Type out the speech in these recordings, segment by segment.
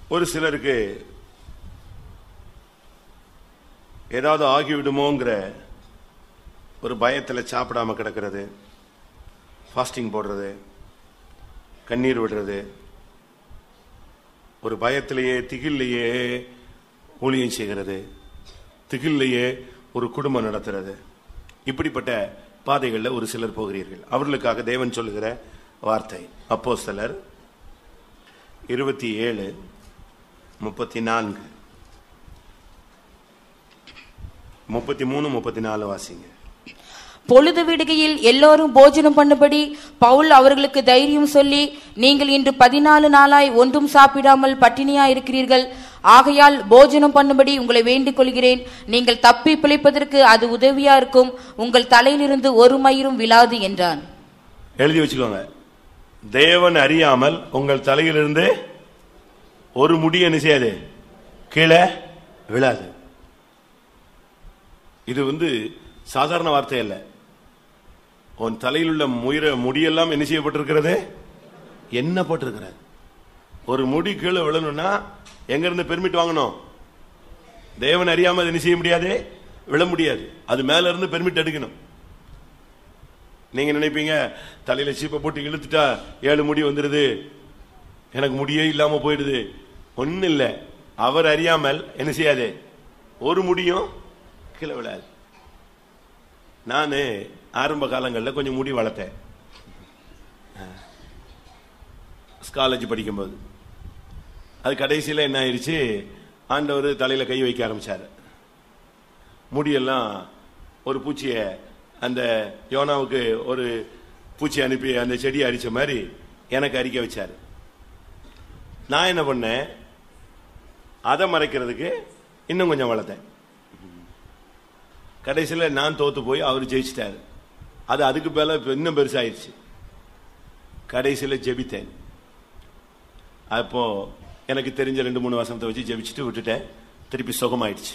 ஒரு சிலருக்கு ஏதாவது ஆகிவிடுமோங்கிற ஒரு பயத்துல சாப்பிடாம கிடக்கிறது ஃபாஸ்டிங் போடுறது கண்ணீர் விடுறது ஒரு பயத்திலேயே திகில்லையே ஊழியம் செய்கிறது திகில்லையே ஒரு குடும்பம் நடத்துறது இப்படிப்பட்ட பாதைகளில் ஒரு சிலர் போகிறீர்கள் அவர்களுக்காக தேவன் சொல்லுகிற வார்த்தை அப்போ சிலர் இருபத்தி ஏழு முப்பத்தி நான்கு முப்பத்தி மூணு முப்பத்தி நாலு வாசிங்க பொழுது விடுகையில் எல்லோரும் போஜனம் பண்ணும்படி பவுல் அவர்களுக்கு தைரியம் சொல்லி நீங்கள் இன்று பதினாலு நாளாய் ஒன்றும் சாப்பிடாமல் பட்டினியா இருக்கிறீர்கள் ஆகையால் போஜனம் பண்ணும்படி உங்களை வேண்டிக் கொள்கிறேன் நீங்கள் தப்பி பிழைப்பதற்கு அது உதவியா இருக்கும் உங்கள் தலையிலிருந்து ஒரு மயிரும் விழாது என்றான் எழுதி வச்சுக்கோங்க தேவன் அறியாமல் உங்கள் தலையிலிருந்து ஒரு முடி என்ன செய்யாது கீழே விழாது இது வந்து சாதாரண வார்த்தை அல்ல உன் தலையில் உள்ள முயிர முடியெல்லாம் என்ன செய்யப்பட்டிருக்கிறது எண்ணப்பட்டிருக்கிறது ஒரு முடி கீழே விழணும்னா எங்க இருந்து பெர்மிட் வாங்கணும் தேவன் அறியாம அது என்ன செய்ய முடியாது விழ முடியாது அது மேல இருந்து பெர்மிட் எடுக்கணும் நீங்க நினைப்பீங்க தலையில சீப்பை போட்டு இழுத்துட்டா ஏழு முடி வந்துருது எனக்கு முடியே இல்லாம போயிடுது ஒண்ணு இல்ல அவர் அறியாமல் என்ன செய்யாது ஒரு முடியும் கீழே விழாது நானு ஆரம்ப காலங்களில் கொஞ்சம் முடி வளர்த்தேன் காலேஜ் படிக்கும்போது அது கடைசியில் என்ன ஆயிடுச்சு ஆண்டவர் தலையில கை வைக்க ஆரம்பிச்சாரு முடியெல்லாம் ஒரு பூச்சியை அந்த யோனாவுக்கு ஒரு பூச்சி அனுப்பி அந்த செடியை அரிச்ச மாதிரி எனக்கு அரிக்க வச்சாரு நான் என்ன பண்ணேன் அதை மறைக்கிறதுக்கு இன்னும் கொஞ்சம் வளர்த்தேன் கடைசியில் நான் தோத்து போய் அவர் ஜெயிச்சிட்டாரு அது அதுக்கு மேல இப்ப இன்னும் பெருசாயிருச்சு கடைசியில் ஜெபித்தேன் அப்போ எனக்கு தெரிஞ்ச ரெண்டு மூணு வசனத்தை வச்சு ஜெபிச்சுட்டு விட்டுட்டேன் திருப்பி சுகமாயிடுச்சு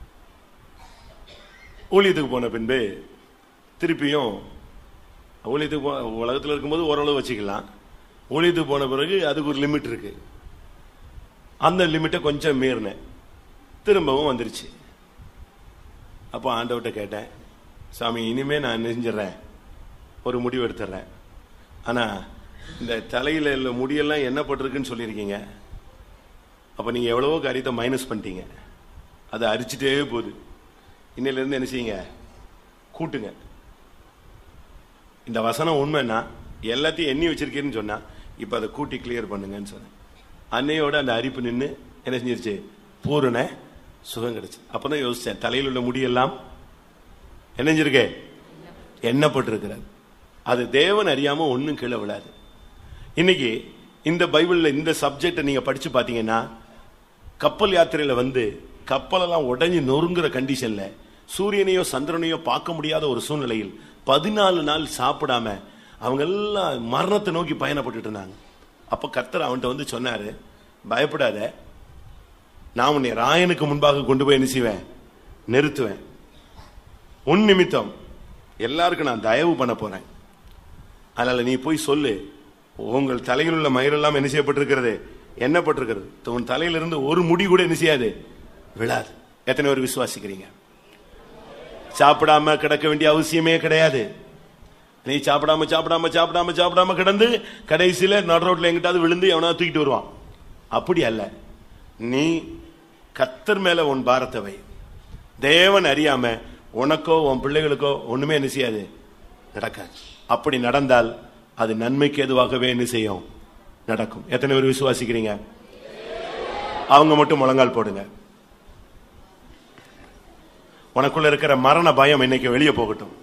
ஊழியத்துக்கு போன பின்பு திருப்பியும் ஊழியத்துக்கு போ உலகத்தில் இருக்கும்போது ஓரளவு வச்சுக்கலாம் ஊழியத்துக்கு போன பிறகு அதுக்கு ஒரு லிமிட் இருக்கு அந்த லிமிட்டை கொஞ்சம் மீறினேன் திரும்பவும் வந்துருச்சு அப்போ ஆண்டவர்கிட்ட கேட்டேன் சாமி இனிமே நான் நெஞ்சிடறேன் ஒரு முடிவு எடுத்துடுறேன் ஆனா இந்த தலையில உள்ள முடியெல்லாம் என்ன பட்டிருக்குன்னு சொல்லியிருக்கீங்க அப்ப நீங்க எவ்வளவோ காரியத்தை மைனஸ் பண்ணிட்டீங்க அதை அரிச்சுட்டே போகுது இன்னையில இருந்து என்ன செய்யுங்க கூட்டுங்க இந்த வசனம் உண்மைன்னா எல்லாத்தையும் எண்ணி வச்சிருக்கேன்னு சொன்னா இப்ப அதை கூட்டி கிளியர் பண்ணுங்கன்னு சொன்னேன் அன்னையோட அந்த அரிப்பு நின்று என்ன செஞ்சிருச்சு பூரண சுகம் கிடைச்சு அப்பதான் யோசிச்சேன் தலையில் உள்ள முடியெல்லாம் என்ன செஞ்சிருக்கே எண்ணப்பட்டிருக்கிறது அது தேவன் அறியாம ஒண்ணும் கீழே விழாது இன்னைக்கு இந்த பைபிள்ல இந்த சப்ஜெக்டை நீங்க படிச்சு பாத்தீங்கன்னா கப்பல் யாத்திரையில வந்து கப்பலெல்லாம் உடைஞ்சு நொறுங்குற கண்டிஷன்ல சூரியனையோ சந்திரனையோ பார்க்க முடியாத ஒரு சூழ்நிலையில் பதினாலு நாள் சாப்பிடாம அவங்க எல்லாம் மரணத்தை நோக்கி பயணப்பட்டுட்டு இருந்தாங்க அப்ப கர்த்தர் அவன்கிட்ட வந்து சொன்னாரு பயப்படாத நான் உன்னை ராயனுக்கு முன்பாக கொண்டு போய் என்ன செய்வேன் நிறுத்துவேன் உன் நிமித்தம் எல்லாருக்கும் நான் தயவு பண்ண போறேன் அதனால நீ போய் சொல்லு உங்கள் தலையில் உள்ள மயிரெல்லாம் என்ன செய்யப்பட்டிருக்கிறது எண்ணப்பட்டிருக்கிறது உன் தலையிலிருந்து ஒரு முடி கூட என்ன செய்யாது விழாது எத்தனை பேர் விசுவாசிக்கிறீங்க சாப்பிடாம கிடக்க வேண்டிய அவசியமே கிடையாது நீ சாப்பிடாம சாப்பிடாம சாப்பிடாம சாப்பிடாம கிடந்து கடைசியில நடு ரோட்ல எங்கிட்டாவது விழுந்து எவனாவது தூக்கிட்டு வருவான் அப்படி அல்ல நீ கத்தர் மேல உன் பாரத்தை வை தேவன் அறியாம உனக்கோ உன் பிள்ளைகளுக்கோ ஒண்ணுமே என்ன செய்யாது நடக்காது அப்படி நடந்தால் அது நன்மைக்கு எதுவாகவே என்ன செய்யும் நடக்கும் எத்தனை பேர் விசுவாசிக்கிறீங்க அவங்க மட்டும் முழங்கால் போடுங்க உனக்குள்ள இருக்கிற மரண பயம் இன்னைக்கு வெளியே போகட்டும்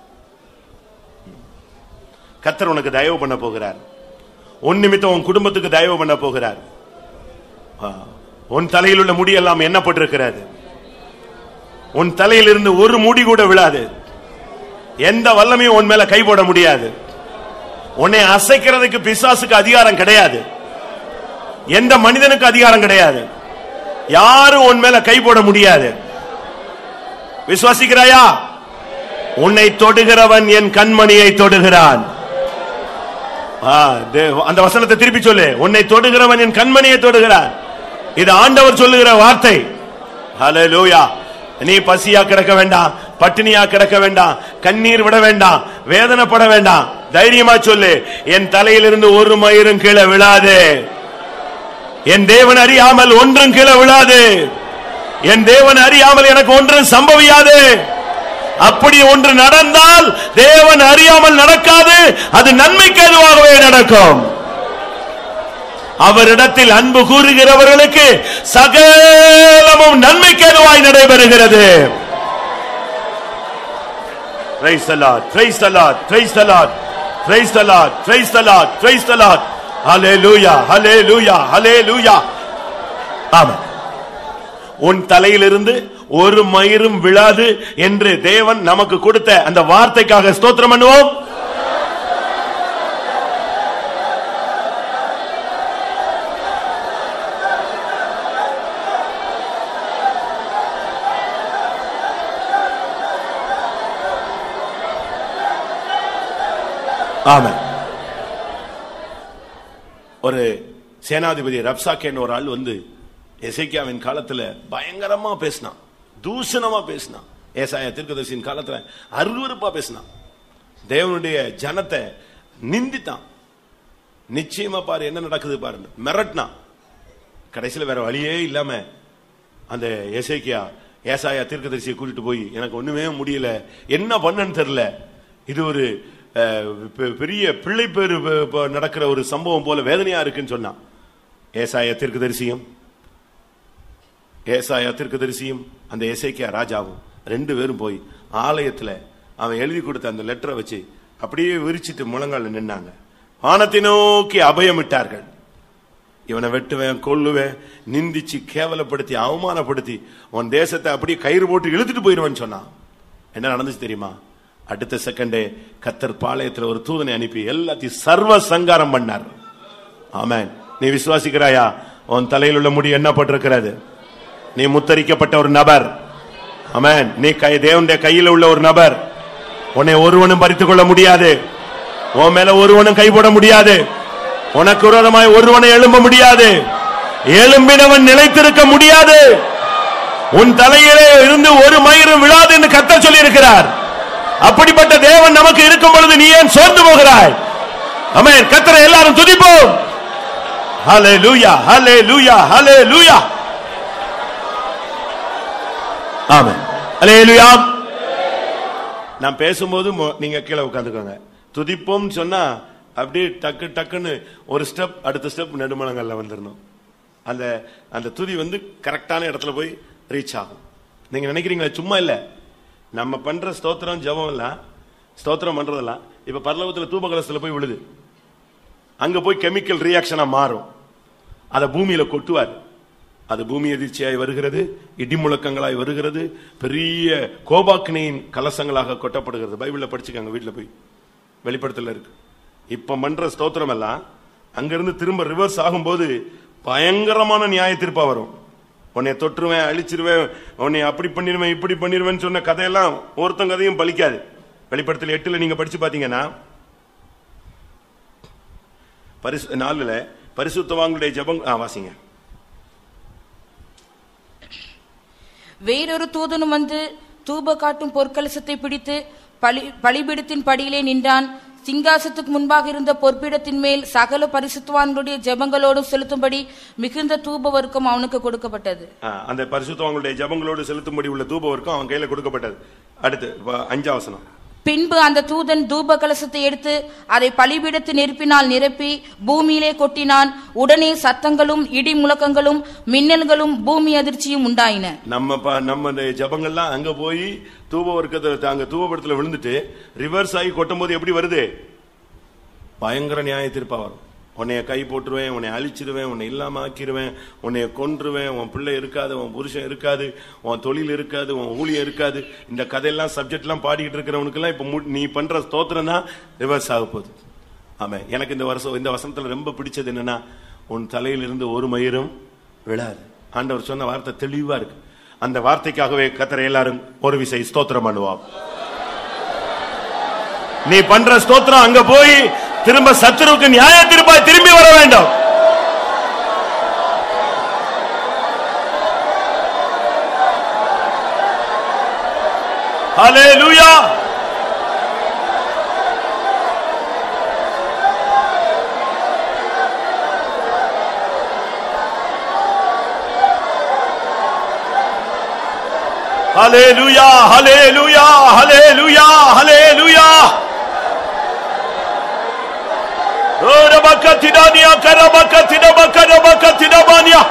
கத்தர் உனக்கு தயவு பண்ண போகிறார் உன் நிமித்தம் உன் குடும்பத்துக்கு தயவு பண்ண போகிறார் ஆ, உன் தலையில் உள்ள முடி எல்லாம் எண்ணப்பட்டிருக்கிறது உன் தலையிலிருந்து ஒரு முடி கூட விழாது எந்த வல்லமையும் உன் மேல கை போட முடியாது உன்னை அசைக்கிறதுக்கு பிசாசுக்கு அதிகாரம் கிடையாது எந்த மனிதனுக்கு அதிகாரம் கிடையாது யாரும் உன் மேல கை போட முடியாது விசுவாசிக்கிறாயா உன்னை தொடுகிறவன் என் கண்மணியை தொடுகிறான் ஆ, தே- அந்த வசனத்தை திருப்பி சொல்லு உன்னை தொடுகிறவன் என் கண்மணியை தொடுகிறான் இது ஆண்டவர் சொல்லுகிற வார்த்தை ஹalleluya நீ பசியா கிடக்க வேண்டாம் பட்டினியா கிடக்க வேண்டாம் கண்ணீர் விட வேண்டாம் வேதனைப்பட வேண்டாம் தைரியமா சொல்லு என் தலையிலிருந்து ஒரு மயிரும் கீழே விழாது என் தேவன் அறியாமல் ஒன்றும் கீழே விழாது என் தேவன் அறியாமல் எனக்கு ஒன்றும் சம்பவியாது அப்படி ஒன்று நடந்தால் தேவன் அறியாமல் நடக்காது அது நன்மைக்கு அதுவாகவே நடக்கும் அவரிடத்தில் அன்பு கூறுகிறவர்களுக்கு சகலமும் நன்மைக்கு எதுவாய் நடைபெறுகிறது Praise the Lord, praise the Lord, praise the Lord, praise the Lord, praise the Lord, praise the Lord. Hallelujah, hallelujah, hallelujah. ஆமென். உன் தலையிலிருந்து ஒரு மயிரும் விழாது என்று தேவன் நமக்கு கொடுத்த அந்த வார்த்தைக்காக ஸ்தோத்திரம் பண்ணுவோம் ஆமென் ஒரு சேனாதிபதி ரப்சாக்கேன்னு ஒரு ஆள் வந்து எசேக்கியாவின் காலத்துல பயங்கரமா பேசினான் தூஷணமா பேசினான் ஏசாயா தீர்க்கதரிசியின் காலத்துல அருவருப்பா பேசினான் தேவனுடைய ஜனத்தை நிந்தித்தான் நிச்சயமா பாரு என்ன நடக்குது பாருங்க மிரட்டினான் கடைசியில வேற வழியே இல்லாம அந்த எசேக்கியா ஏசாயா தீர்க்கதரிசியை கூட்டிட்டு போய் எனக்கு ஒண்ணுமே முடியல என்ன பண்ணன்னு தெரியல இது ஒரு அஹ், பெ- பெரிய பிள்ளை பேரு ப- ப- நடக்கிற ஒரு சம்பவம் போல வேதனையா இருக்குன்னு சொன்னான் ஏசாயா தீர்க்கதரிசியும் ஏசாயா தீர்க்கதரிசியும் அந்த எசேக்கியா ராஜாவும் ரெண்டு பேரும் போய் ஆலயத்துல அவன் எழுதி கொடுத்த அந்த லெட்டரை வச்சு அப்படியே விரிச்சிட்டு முழங்கால நின்னாங்க வானத்தை நோக்கி அபயமிட்டார்கள் இவனை வெட்டுவேன் கொல்லுவேன் நிந்திச்சு கேவலப்படுத்தி அவமானப்படுத்தி உன் தேசத்தை அப்படியே கயிறு போட்டு இழுத்துட்டு போயிருவேன்னு சொன்னான் என்ன நடந்துச்சு தெரியுமா அடுத்த செகண்டே கத்தர் பாளையத்துல ஒரு தூதனை அனுப்பி எல்லாத்தையும் சர்வ சங்காரம் பண்ணார் ஆமென் நீ விசுவாசிக்கிறாயா உன் தலையில் உள்ள முடி எண்ணப்பட்டிருக்கிறது நீ முத்தரிக்கப்பட்ட ஒரு நபர் ஆமென் நீ கை தேவனுடைய கையில் உள்ள ஒரு நபர் உன்னை ஒருவனும் பறித்துக் கொள்ள முடியாது உன் மேல ஒருவனும் கை போட முடியாது உனக்கு விரோதமாய் ஒருவனை எழும்ப முடியாது எழும்பினவன் நிலைத்திருக்க முடியாது உன் தலையிலே இருந்து ஒரு மயிரும் விழாது என்று கத்த சொல்லி இருக்கிறார் அப்படிப்பட்ட தேவன் நமக்கு இருக்கும் பொழுது நீ ஏன் சோர்ந்து போகிறாய் அமேன் கத்தரை எல்லாரும் துதிப்போம் ஹalleluya ஹalleluya ஹalleluya ஆமென் ஹalleluya நான் பேசும்போது மொ- நீங்க கீழே உட்காந்துக்கோங்க துதிப்போம் சொன்னா அப்படியே டக்கு டக்குன்னு ஒரு ஸ்டெப் அடுத்த ஸ்டெப் நெடுமலங்கள்ல வந்துடணும் அந்த அந்த துதி வந்து கரெக்டான இடத்துல போய் ரீச் ஆகும் நீங்க நினைக்கிறீங்களா சும்மா இல்ல நம்ம பண்ற ஸ்தோத்திரம் ஜெபம் எல்லாம் ஸ்தோத்திரம் பண்றதெல்லாம் இப்ப பரலோகத்துல தூபகலசத்துல போய் விழுது அங்க போய் கெமிக்கல் ரியாக்ஷனா மாறும் அதை பூமியில கொட்டுவார் அது பூமி எதிர்ச்சியாய் வருகிறது இடி முழக்கங்களாய் வருகிறது பெரிய கோபாக்கினியின் கலசங்களாக கொட்டப்படுகிறது பைபிள்ல படிச்சுக்கங்க வீட்டுல போய் வெளிப்படத்துல இருக்கு இப்ப பண்ற ஸ்தோத்திரம் எல்லாம் அங்கிருந்து திரும்ப ரிவர்ஸ் ஆகும்போது பயங்கரமான நியாய தீர்ப்பா வரும் உன்னை தொற்றுவேன் அழிச்சிருவேன் உன்னை அப்படி பண்ணிடுவேன் இப்படி பண்ணிடுவேன்னு சொன்ன கதையெல்லாம் ஒருத்தன் கதையும் பலிக்காது வெளிப்படத்தில் எட்டுல நீங்க படிச்சு பாத்தீங்கன்னா பரிசு நாலுல பரிசுத்தவாங்களுடைய ஜெபம் ஆ, வாசிங்க வேறொரு தூதனும் வந்து தூப காட்டும் பொற்கலசத்தை பிடித்து பலி பலிபீடத்தின் படியிலே நின்றான் சிங்காசத்துக்கு முன்பாக இருந்த பொற்பீடத்தின் மேல் சகல பரிசுத்தவான்களுடைய ஜெபங்களோடு செலுத்தும்படி மிகுந்த தூப வர்க்கம் அவனுக்கு கொடுக்கப்பட்டது ஆ, அந்த பரிசுத்தவங்களுடைய ஜெபங்களோடு செலுத்தும்படி உள்ள தூப வர்க்கம் அவன் கையில கொடுக்கப்பட்டது அடுத்து வ- அஞ்சாம் வசனம் பின்பு அந்த தூதன் தூப கலசத்தை எடுத்து அதை பலிபீடத்து நெருப்பினால் நிரப்பி பூமியிலே கொட்டினான் உடனே சத்தங்களும் இடி முழக்கங்களும் மின்னல்களும் பூமி அதிர்ச்சியும் உண்டாயின நம்ம ப- நம்ம இந்த ஜபங்கள்லாம் அங்க போய் தூப வர்க்கத்தை அங்க தூபபடத்துல விழுந்துட்டு ரிவர்ஸ் ஆகி கொட்டும் போது எப்படி வருது பயங்கர நியாய தீர்ப்பா வரும் உன்னைய கை போட்டுருவேன் உன்னை அழிச்சிருவேன் உன்னை இல்லாம ஆக்கிருவேன் உன்னைய கொன்றுவேன் உன் பிள்ளை இருக்காது உன் புருஷன் இருக்காது உன் தொழில் இருக்காது உன் ஊழியம் இருக்காது இந்த கதையெல்லாம் சப்ஜெக்ட் எல்லாம் பாடிக்கிட்டு இருக்கிறவனுக்கு எல்லாம் இப்ப மு- நீ பண்ற ஸ்தோத்திரம் தான் ரிவர்ஸ் ஆக போகுது ஆமா எனக்கு இந்த வருஷம் இந்த வசனத்துல ரொம்ப பிடிச்சது என்னன்னா உன் தலையிலிருந்து ஒரு மயிரும் விழாது ஆண்டவர் சொன்ன வார்த்தை தெளிவா இருக்கு அந்த வார்த்தைக்காகவே கத்தரை எல்லாரும் ஒரு விசை ஸ்தோத்திரம் பண்ணுவோம் நீ பண்ற ஸ்தோத்திரம் அங்க போய் திரும்ப சத்துருவுக்கு நியாய திருப்பாய் திரும்பி வர வேண்டும் ஹalleluya ஹalleluya ஹalleluya ஹalleluya ஹalleluya ஓரபக்கத்திடானியா கரபக்கத்திடபக்கரபக்கத்திடபானியா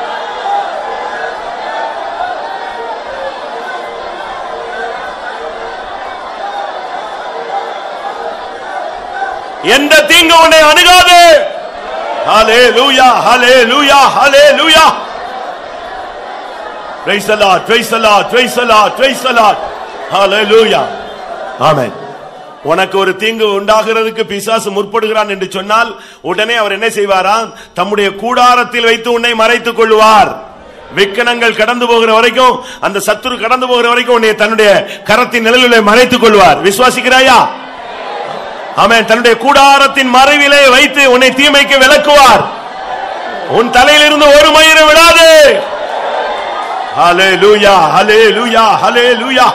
எந்த தீங்கு உன்னை அணுகாது ஹalleluya ஹalleluya ஹalleluya praise the lord praise the lord praise the lord praise the lord hallelujah amen உனக்கு ஒரு தீங்கு உண்டாகிறதுக்கு பிசாசு முற்படுகிறான் என்று சொன்னால் உடனே அவர் என்ன செய்வாராம் தம்முடைய கூடாரத்தில் வைத்து உன்னை மறைத்துக் கொள்வார் விக்கனங்கள் கடந்து போகிற வரைக்கும் அந்த சத்துரு கடந்து போகிற வரைக்கும் உன்னை தன்னுடைய கரத்தின் நிழலிலே மறைத்துக் கொள்வார் விசுவாசிக்கிறாயா அவன் தன்னுடைய கூடாரத்தின் மறைவிலே வைத்து உன்னை தீமைக்கு விலக்குவார் உன் தலையிலிருந்து ஒரு மயிரை விடாது ஹலே லூயா ஹலே லூயா ஹலே லூயா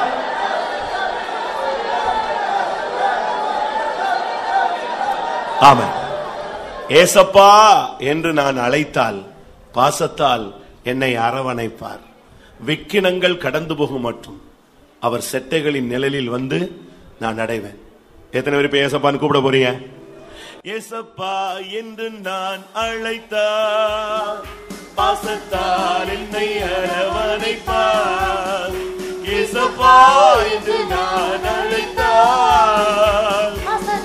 ஆமாம் ஏசப்பா என்று நான் அழைத்தால் பாசத்தால் என்னை அரவணைப்பார் விக்கினங்கள் கடந்து போகும் மட்டும் அவர் செட்டைகளின் நிழலில் வந்து நான் அடைவேன் எத்தனை பேர் இப்ப ஏசப்பான்னு கூப்பிட போறீங்க ஏசப்பா என்று நான் அழைத்தார் பாசத்தால் என்னை அரவணைப்பார் ஏசப்பா என்று நான் அழைத்தார்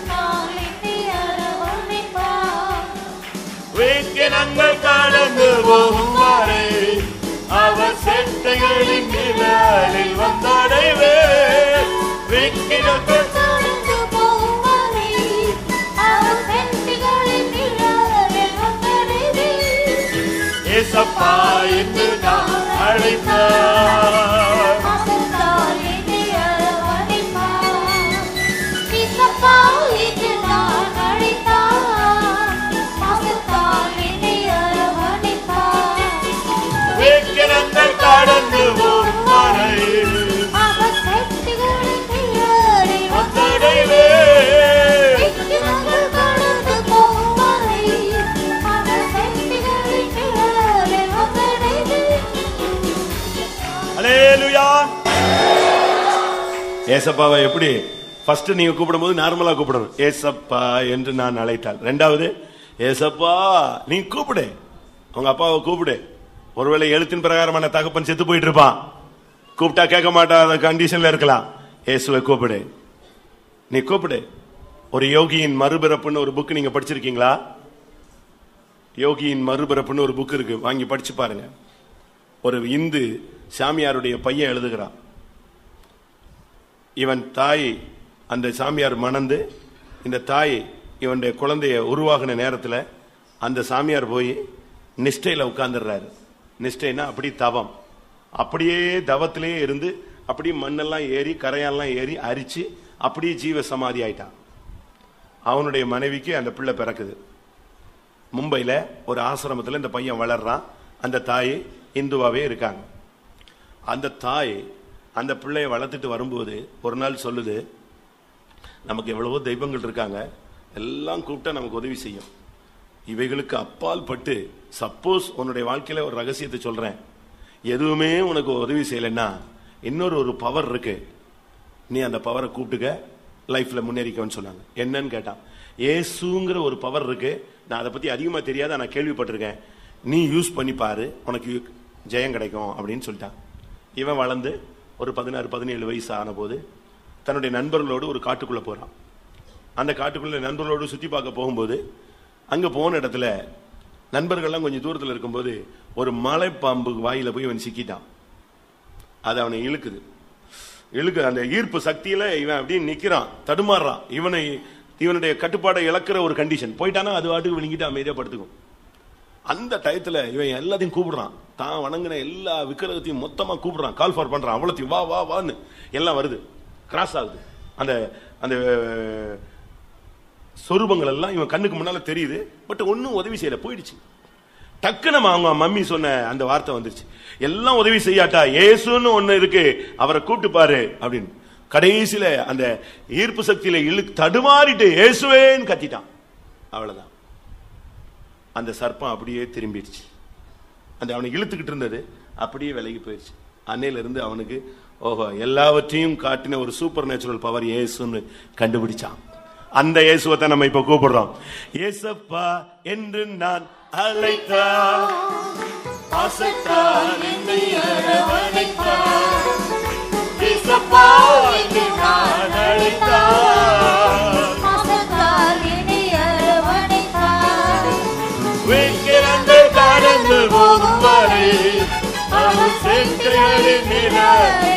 விக்கினங்கள் கடந்து போகும் வரை அவர் செட்டைகளின் நிழலில் வந்தடைவே விக்கினங்கள் ஏசப்பா என்று நான் அழைத்தார் விக்கினங்கள் கடந்து போகும் வரை வந்தடைவே அலேலுயா ஏசப்பாவை எப்படி ஃபர்ஸ்ட் நீங்க கூப்பிடும்போது நார்மலா கூப்பிடணும் ஏசப்பா என்று நான் அழைத்தால் ரெண்டாவது ஏசப்பா நீ கூப்பிடு உங்க அப்பாவை கூப்பிடு ஒருவேளை எழுத்தின் பிரகாரமான தகப்பன் செத்து போயிட்டு இருப்பான் கூப்பிட்டா கேட்க மாட்டாத கண்டிஷன்ல இருக்கலாம் இயேசுவை கூப்பிடு நீ கூப்பிடு ஒரு யோகியின் மறுபிறப்புன்னு ஒரு புக் நீங்க படிச்சிருக்கீங்களா யோகியின் மறுபிறப்புன்னு ஒரு புக் இருக்கு வாங்கி படிச்சு பாருங்க ஒரு இந்து சாமியாருடைய பையன் எழுதுகிறான் இவன் தாய் அந்த சாமியார் மணந்து இந்த தாய் இவனுடைய குழந்தைய உருவாகின நேரத்தில் அந்த சாமியார் போய் நிஷ்டையில் உட்கார்ந்துடுறாரு நிஷ்டைனா அப்படி தவம் அப்படியே தவத்திலே இருந்து அப்படியே மண்ணெல்லாம் ஏறி கரையெல்லாம் ஏறி அரிச்சு அப்படியே ஜீவ சமாதி ஆயிட்டான் அவனுடைய மனைவிக்கு அந்த பிள்ளை பிறக்குது மும்பையில் ஒரு ஆசிரமத்தில் இந்த பையன் வளர்றான் அந்த தாய் இந்துவாவே இருக்காங்க அந்த தாய் அந்த பிள்ளையை வளர்த்துட்டு வரும்போது ஒரு நாள் சொல்லுது நமக்கு எவ்வளவோ தெய்வங்கள் இருக்காங்க எல்லாம் கூப்பிட்டா நமக்கு உதவி செய்யும் இவைகளுக்கு அப்பால் பட்டு சப்போஸ் உன்னுடைய வாழ்க்கையில ஒரு ரகசியத்தை சொல்றேன் எதுவுமே உனக்கு உதவி செய்யலைன்னா இன்னொரு ஒரு பவர் இருக்கு நீ அந்த பவரை கூப்பிட்டுக்க லைஃப்ல முன்னேறிக்கன்னு சொன்னாங்க என்னன்னு கேட்டான் ஏசுங்கிற ஒரு பவர் இருக்கு நான் அதை பத்தி அதிகமா தெரியாத நான் கேள்விப்பட்டிருக்கேன் நீ யூஸ் பண்ணி பாரு உனக்கு ஜெயம் கிடைக்கும் அப்படின்னு சொல்லிட்டான் இவன் வளர்ந்து ஒரு பதினாறு பதினேழு வயசு ஆன போது தன்னுடைய நண்பர்களோடு ஒரு காட்டுக்குள்ள போறான் அந்த காட்டுக்குள்ள நண்பர்களோடு சுத்தி பார்க்க போகும்போது அங்க போன இடத்துல நண்பர்கள்லாம் கொஞ்சம் தூரத்தில் இருக்கும்போது ஒரு மலைப்பாம்பு வாயில போய் இவன் சிக்கிட்டான் அது அவனை இழுக்குது இழுக்கு அந்த ஈர்ப்பு சக்தியில இவன் அப்படியே நிக்கிறான் தடுமாறுறான் இவனை இவனுடைய கட்டுப்பாடை இழக்கிற ஒரு கண்டிஷன் போயிட்டானா அது வாட்டுக்கு விழுங்கிட்டு அமைதியா படுத்துக்கும் அந்த டயத்துல இவன் எல்லாத்தையும் கூப்பிடுறான் தான் வணங்கின எல்லா விக்கிரகத்தையும் மொத்தமா கூப்பிடுறான் கால் ஃபார் பண்றான் அவ்வளோத்தையும் வா வா வான்னு எல்லாம் வருது கிராஸ் ஆகுது அந்த அந்த அஹ், சொரூபங்கள் எல்லாம் இவன் கண்ணுக்கு முன்னால தெரியுது பட் ஒன்னும் உதவி செய்யல போயிடுச்சு டக்குன்னு நம்ம அவங்க மம்மி சொன்ன அந்த வார்த்தை வந்துருச்சு எல்லாம் உதவி செய்யாட்டா ஏசுன்னு ஒண்ணு இருக்கு அவரை கூட்டு பாரு அப்படின்னு கடைசியில அந்த ஈர்ப்பு சக்தியில இழு தடுமாறிட்டு இயேசுவேன்னு கத்திட்டான் அவ்வளவுதான் அந்த சர்ப்பம் அப்படியே திரும்பிடுச்சு அந்த அவனை இழுத்துக்கிட்டு இருந்தது அப்படியே விலகி போயிடுச்சு அன்னையில இருந்து அவனுக்கு ஓஹோ எல்லாவற்றையும் காட்டின ஒரு சூப்பர் நேச்சுரல் பவர் இயேசுன்னு கண்டுபிடிச்சான் அந்த இயேசுவத்தை நம்ம இப்ப கூப்பிடுறோம் ஏசப்பா என்று நான் அழைத்தார் பாசத்தால் என்னை அரவணைத்தார் ஏசப்பா என்று நான் அழைத்தார் பாசத்தால் என்னை அரவணைத்தார். வேட்கிறங்கள் கடந்து போகும் வரை அவர் சென்றைகளின் நிழலை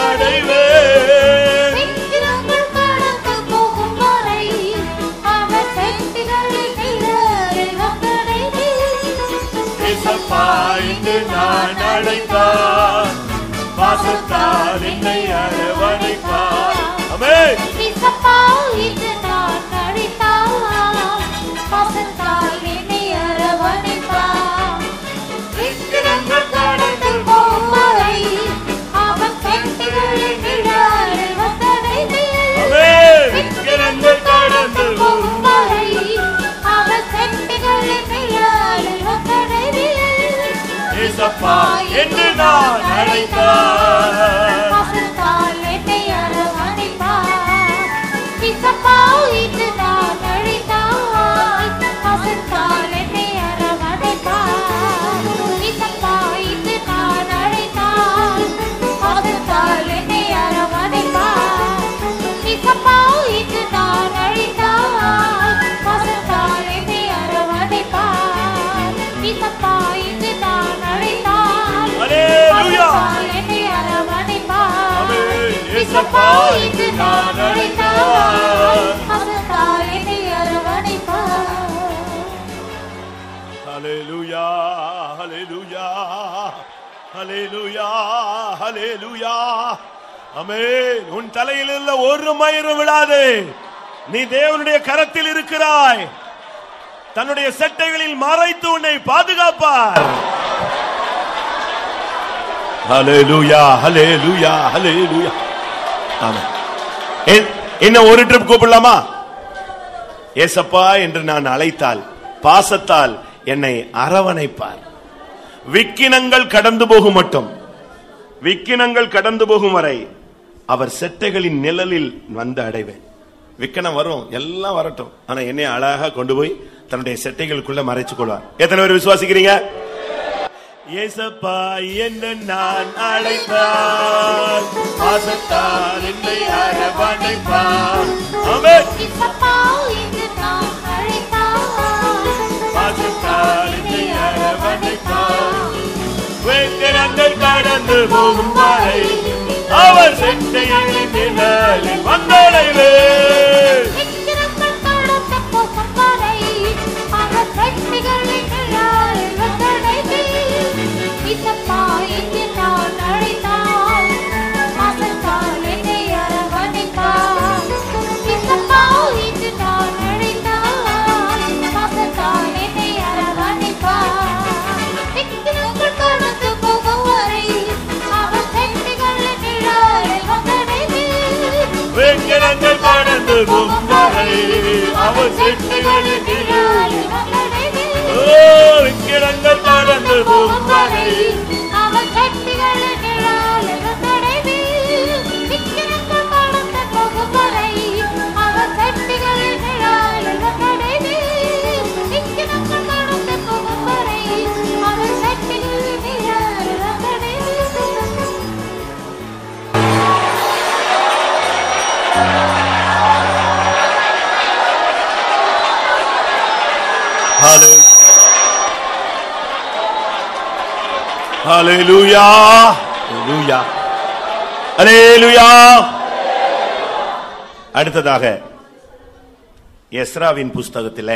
வந்தடைவேன் விக்கிரங்கள் கடந்து போகும் வரை அவர் செட்டிகளின் நிழலில் வந்தடைவேன். ஏசப்பா என்று நான் அழைத்தார் பாசத்தால் என்னை அரவணைப்பார் அமேன் இசப்பா என்று நான் அழைத்தார். பாசத்தால் என்னை அரவணைத்தார். விக்கிரங்கள் கடந்து போகும் வரை அவர் செட்டிகளின் நிழலில் வந்தடைவேன். அமேன் விக்கிரங்கள் கடந்து போகும் வரை அவர் செட்டிகளின் நிழலில் வந்தடைவேன். ஏசப்பா என்று நான் அழைத்தார் பாசத்தால் என்னை அரவணைத்தார். இசப்பா என்று நான் அழைத்தார். பாசத்தால் என்னை அரவணைத்தார். இசப்பா என்று நான் அழைத்தார். பாசத்தால் என்னை அரவணைத்தார். இசப்பா என்று நான் அழைத்தார். பாசத்தால் என்னை அரவணைத்தார். இசப்பா என்று நான் அழைத்தார். அல்லேலூயா பாசத்தால் என்னை அரவணைத்தார். ஆமென். இயேசப்பா என்று நான் அழைத்தார். பாசத்தால் என்னை அரவணைத்தார். ஹalleluya ஹalleluya ஹalleluya ஹalleluya ஆமென் உன் தலையில் உள்ள ஒரு மயிரும் விழாது நீ தேவனுடைய கரத்தில் இருக்கிறாய் தன்னுடைய செட்டைகளில் மறைத்து உன்னை பாதுகாப்பார் ஹalleluya ஹalleluya ஹalleluya ஆமென் எ- என்ன ஒரு ட்ரிப் கூப்பிடலாமா ஏசப்பா என்று நான் அழைத்தால் பாசத்தால் என்னை அரவணைப்பார் விக்கினங்கள் கடந்து போகும் மட்டும் விக்கினங்கள் கடந்து போகும் வரை அவர் செட்டைகளின் நிழலில் வந்து அடைவேன் விக்கனம் வரும் எல்லாம் வரட்டும் ஆனா என்னை அழகா கொண்டு போய் தன்னுடைய செட்டைகளுக்குள்ள மறைச்சு கொள்வார் எத்தனை பேர் விசுவாசிக்கிறீங்க ஏசப்பா என்ன நான் அழைத்தார் பாசத்தால் என்னை அரவணைப்பார் ஆமென் இசப்பா என்று நான் அழைத்தார். பாசத்தால் என்னை அரவணைப்பார் வேங்கடங்கள் கடந்து போகும் வரை அவர் செட்டைகளின் நிழலில் வந்தடைவே விக்கிரங்கள் கடந்து போகும் வரை அவர் செட்டிகளின் நிழலில் வந்தடைவேன். இசப்பா என்று நான் அழைத்தார். பாசத்தால் என்னை அரவணைத்தார். இசப்பா என்று நான் அழைத்தார். பாசத்தால் என்னை அரவணைத்தார். விக்கிரங்கள் கடந்து போகும் வரை அவர் செட்டிகளின் நிழலில் வந்தடைவேன். வேங்கடங்கள் கடந்து போகும் வரை அவர் செட்டைகளின் நிழலில் ஓ விக்கிரங்கள் கடந்து போகும் வரை அவர் கட்டிகளின் நிழலில் வந்தடைவேன். விக்கிரங்கள் கடந்து போகும் வரை அவர் கட்டிகளின் நிழலில் வந்தடைவேன். விக்கிரங்கள் கடந்து போகும் வரை அவர் கட்டிகளின் நிழலில் வந்தடைவேன். ஹalleluya ஹalleluya ஹalleluya அடுத்ததாக எஸ்ராவின் புஸ்தகத்தில்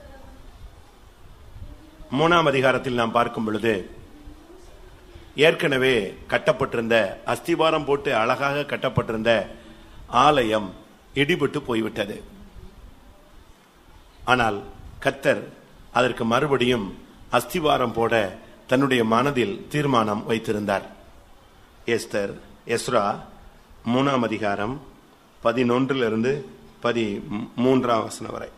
மூணாம் அதிகாரத்தில் நாம் பார்க்கும் பொழுது ஏற்கனவே கட்டப்பட்டிருந்த அஸ்திவாரம் போட்டு அழகாக கட்டப்பட்டிருந்த ஆலயம் இடிபட்டு போய்விட்டது ஆனால் கத்தர் அதற்கு மறுபடியும் அஸ்திவாரம் போட தன்னுடைய மனதில் தீர்மானம் வைத்திருந்தார் எஸ்தர் எஸ்ரா மூணாம் அதிகாரம் பதினொன்றிலிருந்து பதி மூன்றாம் வசனம் வரை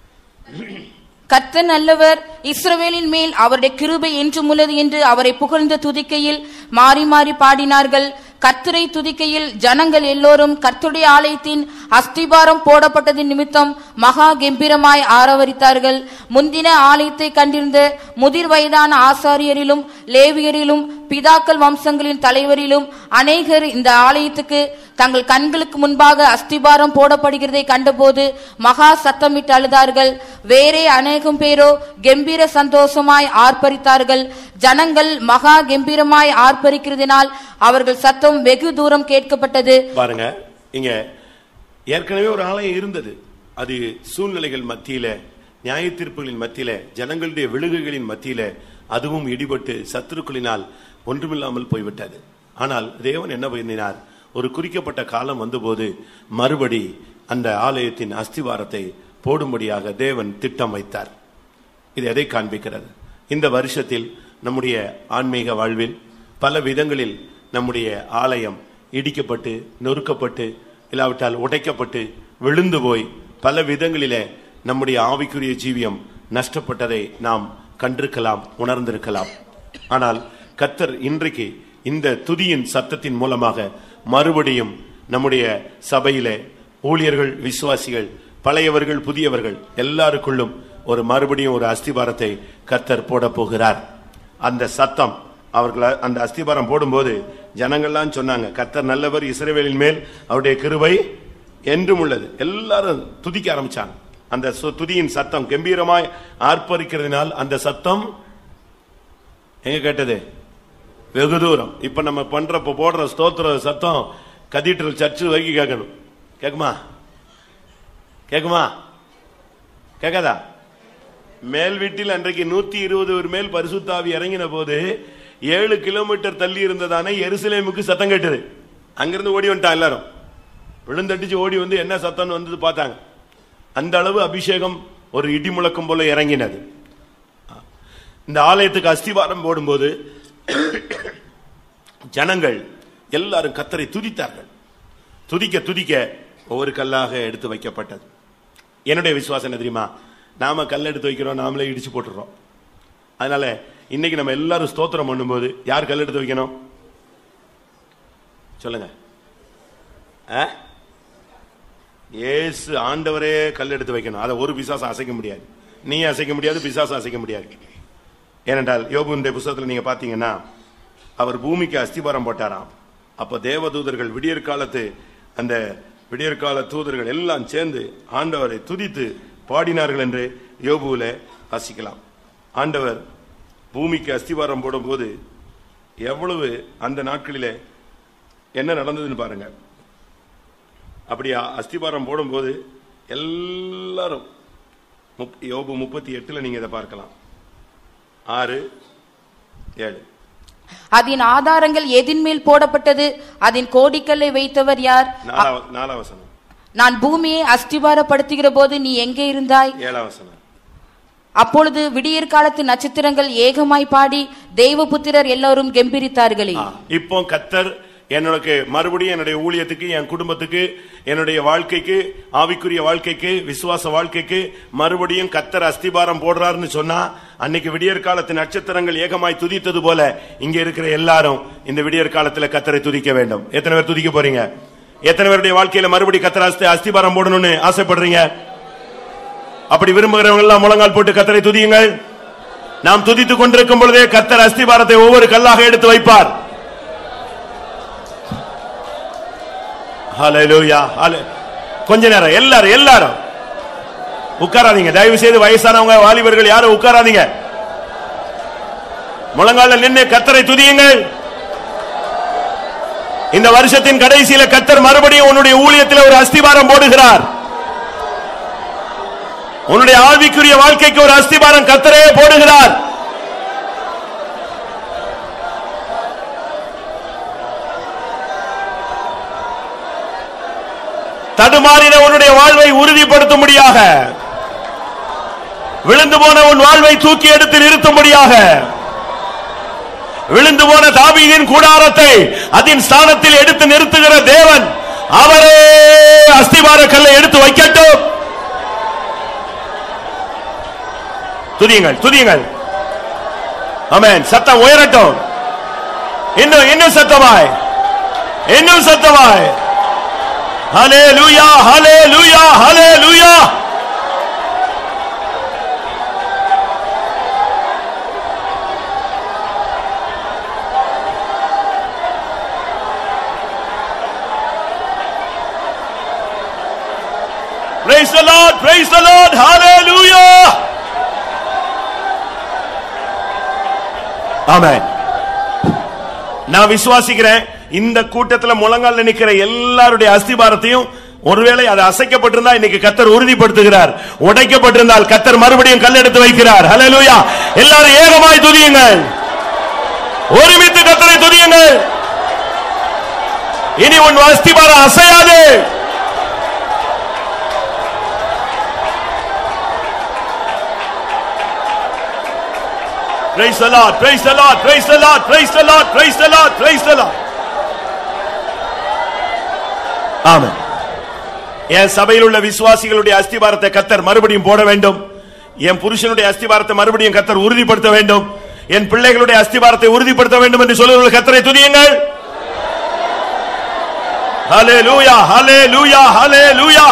கர்த்தர் நல்லவர் இஸ்ரவேலின் மேல் அவருடைய கிருபை என்றும் உள்ளது என்று அவரை புகழ்ந்து துதிக்கையில் மாறி மாறி பாடினார்கள் கர்த்தரை துதிக்கையில் ஜனங்கள் எல்லோரும் கர்த்தருடைய ஆலயத்தின் அஸ்திபாரம் போடப்பட்டதின் நிமித்தம் மகா கெம்பீரமாய் ஆரவரித்தார்கள் முந்தின ஆலயத்தை கண்டிருந்த முதிர் வயதான ஆசாரியரிலும் லேவியரிலும் பிதாக்கள் வம்சங்களின் தலைவரிலும் அநேகர் இந்த ஆலயத்துக்கு தங்கள் கண்களுக்கு முன்பாக அஸ்திபாரம் போடப்படுகிறதை கண்டபோது மகா சத்தமிட்டு அழுதார்கள் வேறே அநேகம் பேரோ கெம்பீர சந்தோஷமாய் ஆர்ப்பரித்தார்கள் ஜனங்கள் மகா கெம்பீரமாய் ஆர்ப்பரிக்கிறதினால் அவர்கள் சத்தம் வெகு தூரம் கேட்கப்பட்டது பாருங்க இங்க ஏற்கனவே ஒரு ஆலயம் இருந்தது அது சூழ்நிலைகள் மத்தியில நியாய தீர்ப்புகளின் மத்தியில ஜனங்களுடைய விழுகுகளின் மத்தியில அதுவும் இடிபட்டு சத்துருக்களினால் ஒன்றுமில்லாமல் போய்விட்டது ஆனால் தேவன் என்ன பண்ணினார் ஒரு குறிக்கப்பட்ட காலம் வந்தபோது மறுபடி அந்த ஆலயத்தின் அஸ்திவாரத்தை போடும்படியாக தேவன் திட்டம் வைத்தார் இது எதை காண்பிக்கிறது இந்த வருஷத்தில் நம்முடைய ஆன்மீக வாழ்வில் பல விதங்களில் நம்முடைய ஆலயம் இடிக்கப்பட்டு நொறுக்கப்பட்டு இல்லாவிட்டால் உடைக்கப்பட்டு விழுந்து போய் பல விதங்களிலே நம்முடைய ஆவிக்குரிய ஜீவியம் நஷ்டப்பட்டதை நாம் கண்டிருக்கலாம் உணர்ந்திருக்கலாம் ஆனால் கத்தர் இன்றைக்கு இந்த துதியின் சத்தத்தின் மூலமாக மறுபடியும் நம்முடைய சபையிலே ஊழியர்கள் விசுவாசிகள் பழையவர்கள் புதியவர்கள் எல்லாருக்குள்ளும் ஒரு மறுபடியும் ஒரு அஸ்திபாரத்தை கத்தர் போட போகிறார் அந்த சத்தம் அவர்கள் அந்த அஸ்திபாரம் போடும்போது ஜனங்கள்லாம் சொன்னாங்க கத்தர் நல்லவர் இஸ்ரவேலின் மேல் அவருடைய கிருபை என்றும் உள்ளது எல்லாரும் துதிக்க ஆரம்பிச்சாங்க அந்த சு- துதியின் சத்தம் கம்பீரமாய் ஆர்ப்பரிக்கிறதுனால் அந்த சத்தம் எங்க கேட்டது வெகு தூரம் இப்ப நம்ம பண்ற இப்ப போடுற ஸ்தோத்திர சத்தம் கதீட்ரல் சர்ச்சு வரைக்கும் கேட்கணும் கேக்குமா கேக்குமா கேட்காதா மேல் வீட்டில் அன்றைக்கு நூத்தி இருபது ஒரு மேல் பரிசுத்தாவி இறங்கின போது ஏழு கிலோமீட்டர் தள்ளி இருந்ததானே எருசலேமுக்கு சத்தம் கேட்டது அங்கிருந்து ஓடி வந்துட்டான் எல்லாரும் விழுந்தடிச்சு ஓடி வந்து என்ன சத்தம்னு வந்தது பார்த்தாங்க அந்த அளவு அபிஷேகம் ஒரு இடி முழக்கம் போல இறங்கினது இந்த ஆலயத்துக்கு அஸ்திவாரம் போடும்போது ஜனங்கள் எல்லாரும் கத்தரை துதித்தார்கள் துதிக்க துதிக்க ஒவ்வொரு கல்லாக எடுத்து வைக்கப்பட்டது என்னுடைய விசுவாசம் என்ன தெரியுமா நாம கல் எடுத்து வைக்கிறோம் நாமளே இடிச்சு போட்டுறோம் அதனால இன்னைக்கு நம்ம எல்லாரும் ஸ்தோத்திரம் பண்ணும்போது யார் கல் எடுத்து வைக்கணும் சொல்லுங்க ஆ? இயேசு ஆண்டவரே கல் எடுத்து வைக்கணும் அதை ஒரு பிசாசம் அசைக்க முடியாது நீ அசைக்க முடியாது பிசாசம் அசைக்க முடியாது ஏனென்றால் யோபுனுடைய புஸ்தகத்தில் நீங்க பாத்தீங்கன்னா அவர் பூமிக்கு அஸ்திபாரம் போட்டாராம் அப்ப தேவதூதர்கள் விடியற் காலத்து அந்த விடியற்கால தூதர்கள் எல்லாம் சேர்ந்து ஆண்டவரை துதித்து பாடினார்கள் என்று யோபுவில வாசிக்கலாம் ஆண்டவர் பூமிக்கு அஸ்திவாரம் போடும்போது எவ்வளவு அந்த நாட்களிலே என்ன நடந்ததுன்னு பாருங்க அப்படி அ- அஸ்திபாரம் போடும்போது எல்லாரும் முப்- யோபு முப்பத்தி எட்டுல நீங்க இதை பார்க்கலாம் ஆறு ஏழு அதன் ஆதாரங்கள் எதின் மேல் போடப்பட்டது அதன் கோடிக்கல்லை வைத்தவர் யார் நாலாவ நாலாம் வசனம் நான் பூமியை அஸ்திபாரப்படுத்துகிற போது நீ எங்கே இருந்தாய் ஏழாம் வசனம் அப்பொழுது விடியற் காலத்து நட்சத்திரங்கள் ஏகமாய் பாடி தேவபுத்திரர் எல்லோரும் கெம்பீரித்தார்களே ஆ, இப்போ கத்தர் என்னோட மறுபடியும் என்னுடைய ஊழியத்துக்கு என் குடும்பத்துக்கு என்னுடைய வாழ்க்கைக்கு ஆவிக்குரிய வாழ்க்கைக்கு விசுவாச வாழ்க்கைக்கு மறுபடியும் கத்தர் அஸ்திபாரம் போடுறாருன்னு சொன்னா அன்னைக்கு விடியற் காலத்து நட்சத்திரங்கள் ஏகமாய் துதித்தது போல இங்க இருக்கிற எல்லாரும் இந்த விடியற் காலத்துல கத்தரை துதிக்க வேண்டும் எத்தனை பேர் துதிக்க போறீங்க எத்தனை பேருடைய வாழ்க்கையில மறுபடி கத்தர் அஸ்தி அஸ்திபாரம் போடணும்னு ஆசைப்படுறீங்க அப்படி விரும்புகிறவங்க எல்லாம் முழங்கால் போட்டு கத்தரை துதியுங்கள் நாம் துதித்துக் கொண்டிருக்கும் பொழுதே கத்தர் அஸ்திபாரத்தை ஒவ்வொரு கல்லாக எடுத்து வைப்பார் ஹalleluya ஹalலே கொஞ்ச நேரம் எல்லாரும் எல்லாரும் உட்காராதீங்க தயவு செய்து வயசானவங்க வாலிபர்கள் யாரும் உட்காராதீங்க முழங்கால நின்று கத்தரை துதியுங்கள் இந்த வருஷத்தின் கடைசியில கத்தர் மறுபடியும் உன்னுடைய ஊழியத்தில் ஒரு அஸ்திபாரம் போடுகிறார் உன்னுடைய ஆவிக்குரிய வாழ்க்கைக்கு ஒரு அஸ்திபாரம் கத்தரே போடுகிறார் தடுமாறின உன்னுடைய வாழ்வை உறுதிப்படுத்தும்படியாக விழுந்து போன உன் வாழ்வை தூக்கி எடுத்து நிறுத்தும்படியாக விழுந்து போன தாவீதின் கூடாரத்தை அதன் ஸ்தானத்தில் எடுத்து நிறுத்துகிற தேவன் அவரே அஸ்திவார கல்லை எடுத்து வைக்கட்டும் துதியுங்கள் துதியுங்கள் ஆமென் சத்தம் உயரட்டும் இன்னும் இன்னும் சத்தமாய் இன்னும் சத்தமாய் ஹலே லூயா ஹலே லூயா ஹலே லூயா Praise the Lord, praise the Lord, hallelujah. ஆமென் நான் விசுவாசிக்கிறேன் இந்த கூட்டத்துல முழங்கால நிக்கிற எல்லாருடைய அஸ்திபாரத்தையும் ஒருவேளை அது அசைக்கப்பட்டிருந்தா இன்னைக்கு கத்தர் உறுதிப்படுத்துகிறார் உடைக்கப்பட்டிருந்தால் கத்தர் மறுபடியும் கல் எடுத்து வைக்கிறார் ஹalleluya எல்லாரும் ஏகமாய் துதியுங்கள் ஒருமித்து கத்தரை துதியுங்கள் இனி உன் அஸ்திபாரம் அசையாது Praise the Lord, praise the Lord, praise the Lord, praise the Lord, praise the Lord, praise the Lord. ஆமென் என் சபையில் உள்ள விசுவாசிகளுடைய அஸ்திபாரத்தை கத்தர் மறுபடியும் போட வேண்டும் என் புருஷனுடைய அஸ்திபாரத்தை மறுபடியும் கத்தர் உறுதிப்படுத்த வேண்டும் என் பிள்ளைகளுடைய அஸ்திபாரத்தை உறுதிப்படுத்த வேண்டும் என்று சொல்லுகிற கத்தரை துதியுங்கள் ஹலே லூயா ஹலே லூயா ஹலே லூயா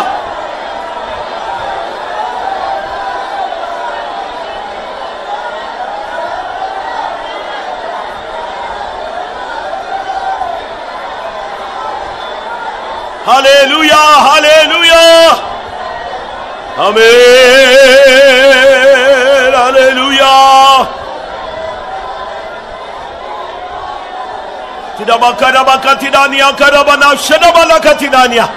Hallelujah, hallelujah. Amen. Hallelujah. Tidabakadabakatidania karabana shadabalakatidania.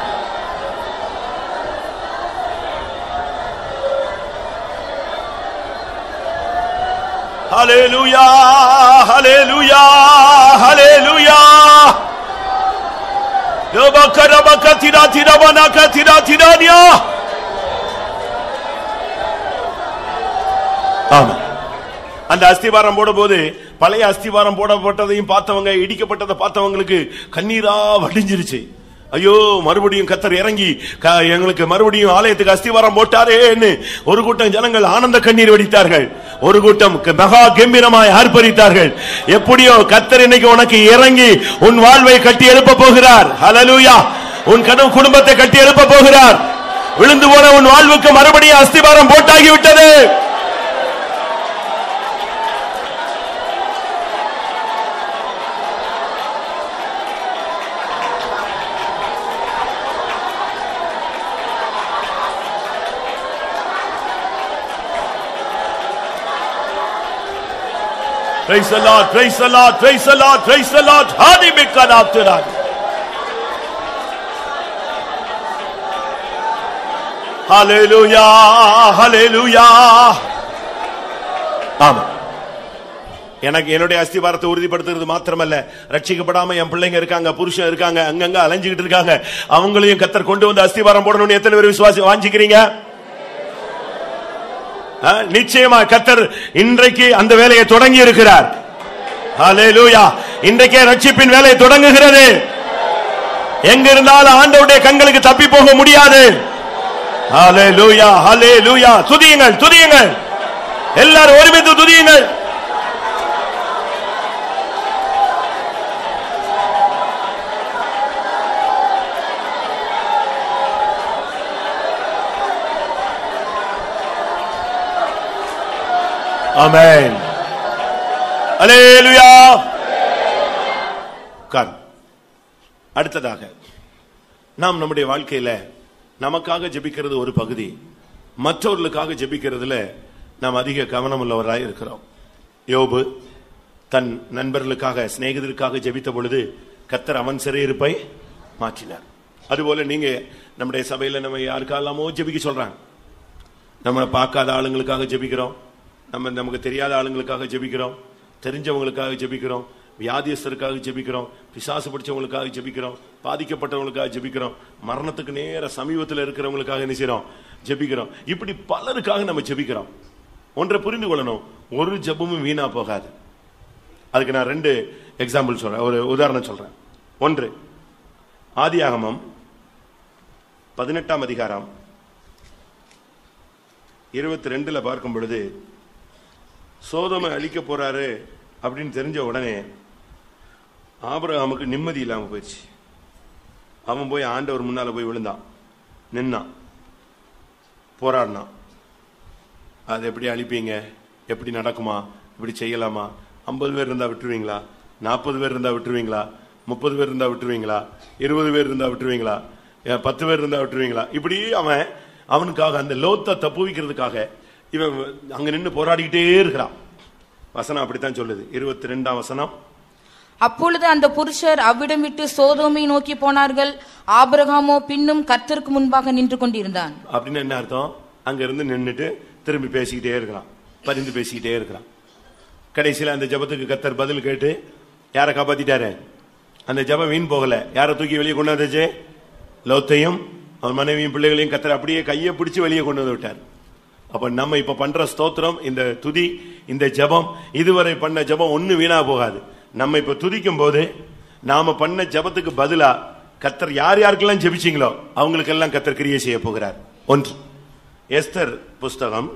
Hallelujah, hallelujah, hallelujah. Yobakarabakatidatidabanakatidatirania. ஆமென் அந்த அஸ்திவாரம் போடும்போது பழைய அஸ்திவாரம் போடப்பட்டதையும் பார்த்தவங்க இடிக்கப்பட்டதை பார்த்தவங்களுக்கு கண்ணீரா வடிஞ்சிருச்சு ஐயோ மறுபடியும் கத்தர் இறங்கி க- எங்களுக்கு மறுபடியும் ஆலயத்துக்கு அஸ்திவாரம் போட்டாரேன்னு ஒரு கூட்டம் ஜனங்கள் ஆனந்த கண்ணீர் வடித்தார்கள் ஒரு கூட்டம் க- மகா கம்பீரமாய் ஆர்ப்பரித்தார்கள் எப்படியோ கத்தர் இன்னைக்கு உனக்கு இறங்கி உன் வாழ்வை கட்டி எழுப்ப போகிறார் ஹalleluya உன் கடும் குடும்பத்தை கட்டி எழுப்ப போகிறார் விழுந்து போன உன் வாழ்வுக்கு மறுபடியும் அஸ்திவாரம் போட்டாகி விட்டது Praise the Lord, praise the Lord, praise the Lord, praise the Lord. Hadi mikkan after Hallelujah, hallelujah. ஆமா எனக்கு என்னுடைய அஸ்திபாரத்தை உறுதிப்படுத்துறது மாத்திரமல்ல ரட்சிக்கப்படாம என் பிள்ளைங்க இருக்காங்க புருஷன் இருக்காங்க அங்கங்க அலைஞ்சுக்கிட்டு இருக்காங்க அவங்களையும் கத்தர் கொண்டு வந்து அஸ்திபாரம் போடணும்னு எத்தனை பேர் விசுவாசி வாஞ்சிக்கிறீங்க ஆ, நிச்சயமா கத்தர் இன்றைக்கு அந்த வேலையை தொடங்கி இருக்கிறார் ஹalleluya இன்றைக்கே ரட்சிப்பின் வேலை தொடங்குகிறது எங்க இருந்தாலும் ஆண்டவருடைய கண்களுக்கு தப்பி போக முடியாது ஹalleluya ஹalleluya துதியுங்கள் துதியுங்கள் எல்லாரும் ஒருமித்து துதியுங்கள் ஆமென் அல்லேலூயா உட்கார். அடுத்ததாக நாம் நம்முடைய வாழ்க்கையில நமக்காக ஜெபிக்கிறது ஒரு பகுதி மற்றவர்களுக்காக ஜெபிக்கிறதுல நாம் அதிக கவனம் உள்ளவராய் இருக்கிறோம் யோபு தன் நண்பர்களுக்காக சிநேகிதருக்காக ஜெபித்த பொழுது கத்தர் அவன் சிறையிருப்பை மாற்றினார் அதுபோல நீங்க நம்முடைய சபையில நம்ம யாருக்காலாமோ ஜெபிக்க சொல்றாங்க நம்ம பார்க்காத ஆளுங்களுக்காக ஜெபிக்கிறோம் நம்ம நமக்கு தெரியாத ஆளுங்களுக்காக ஜெபிக்கிறோம் தெரிஞ்சவங்களுக்காக ஜெபிக்கிறோம் வியாதியஸ்தருக்காக ஜெபிக்கிறோம் பிசாசு பிடிச்சவங்களுக்காக ஜெபிக்கிறோம் பாதிக்கப்பட்டவங்களுக்காக ஜெபிக்கிறோம் மரணத்துக்கு நேர சமீபத்தில் இருக்கிறவங்களுக்காக என்ன செய்றோம் ஜெபிக்கிறோம் இப்படி பலருக்காக நம்ம ஜெபிக்கிறோம் ஒன்றை புரிந்து கொள்ளணும் ஒரு ஜெபமும் வீணா போகாது அதுக்கு நான் ரெண்டு எக்ஸாம்பிள் சொல்றேன் ஒரு உதாரணம் சொல்றேன் ஒன்று ஆதியாகமம் பதினெட்டாம் அதிகாரம் இருபத்தி ரெண்டுல பார்க்கும் பொழுது சோதமை அழிக்க போறாரு அப்படின்னு தெரிஞ்ச உடனே ஆபிரகாமுக்கு நிம்மதி இல்லாம போயிடுச்சு அவன் போய் ஆண்டவர் முன்னால போய் விழுந்தான் நின்னான் போராடினான் அது எப்படி அழிப்பீங்க எப்படி நடக்குமா இப்படி செய்யலாமா ஐம்பது பேர் இருந்தா விட்டுருவீங்களா நாற்பது பேர் இருந்தா விட்டுருவீங்களா முப்பது பேர் இருந்தா விட்டுருவீங்களா இருபது பேர் இருந்தா விட்டுருவீங்களா ஏன் பத்து பேர் இருந்தா விட்டுருவீங்களா இப்படி அவன் அவனுக்காக அந்த லோத்தை தப்புவிக்கிறதுக்காக இவன் அங்க நின்று போராடிக்கிட்டே இருக்கிறான் வசனம் அப்படித்தான் சொல்லுது இருபத்தி ரெண்டாம் வசனம் அப்பொழுது அந்த புருஷர் அவ்விடம் விட்டு சோதோமை நோக்கி போனார்கள் ஆபிரகாமோ பின்னும் கர்த்தருக்கு முன்பாக நின்று கொண்டிருந்தான் அப்படின்னு என்ன அர்த்தம் அங்க இருந்து நின்னுட்டு திரும்பி பேசிக்கிட்டே இருக்கிறான் பரிந்து பேசிக்கிட்டே இருக்கிறான் கடைசியில அந்த ஜெபத்துக்கு கத்தர் பதில் கேட்டு யாரை காப்பாத்திட்டாரு அந்த ஜெபம் வீண் போகல யாரை தூக்கி வெளியே கொண்டு வந்துச்சு லோத்தையும் அவன் மனைவியும் பிள்ளைகளையும் கத்தர் அப்படியே கையை பிடிச்சு வெளியே கொண்டு வந்து விட்டார் அப்ப நம்ம இப்ப பண்ற ஸ்தோத்திரம் இந்த துதி இந்த ஜெபம் இதுவரை பண்ண ஜெபம் ஒண்ணு வீணா போகாது நம்ம இப்ப துதிக்கும் போது நாம பண்ண ஜெபத்துக்கு பதிலா கத்தர் யார் யாருக்கெல்லாம் ஜெபிச்சீங்களோ அவங்களுக்கெல்லாம் கத்தர் கிரியை செய்ய போகிறார் ஒன்று எஸ்தர் புஸ்தகம்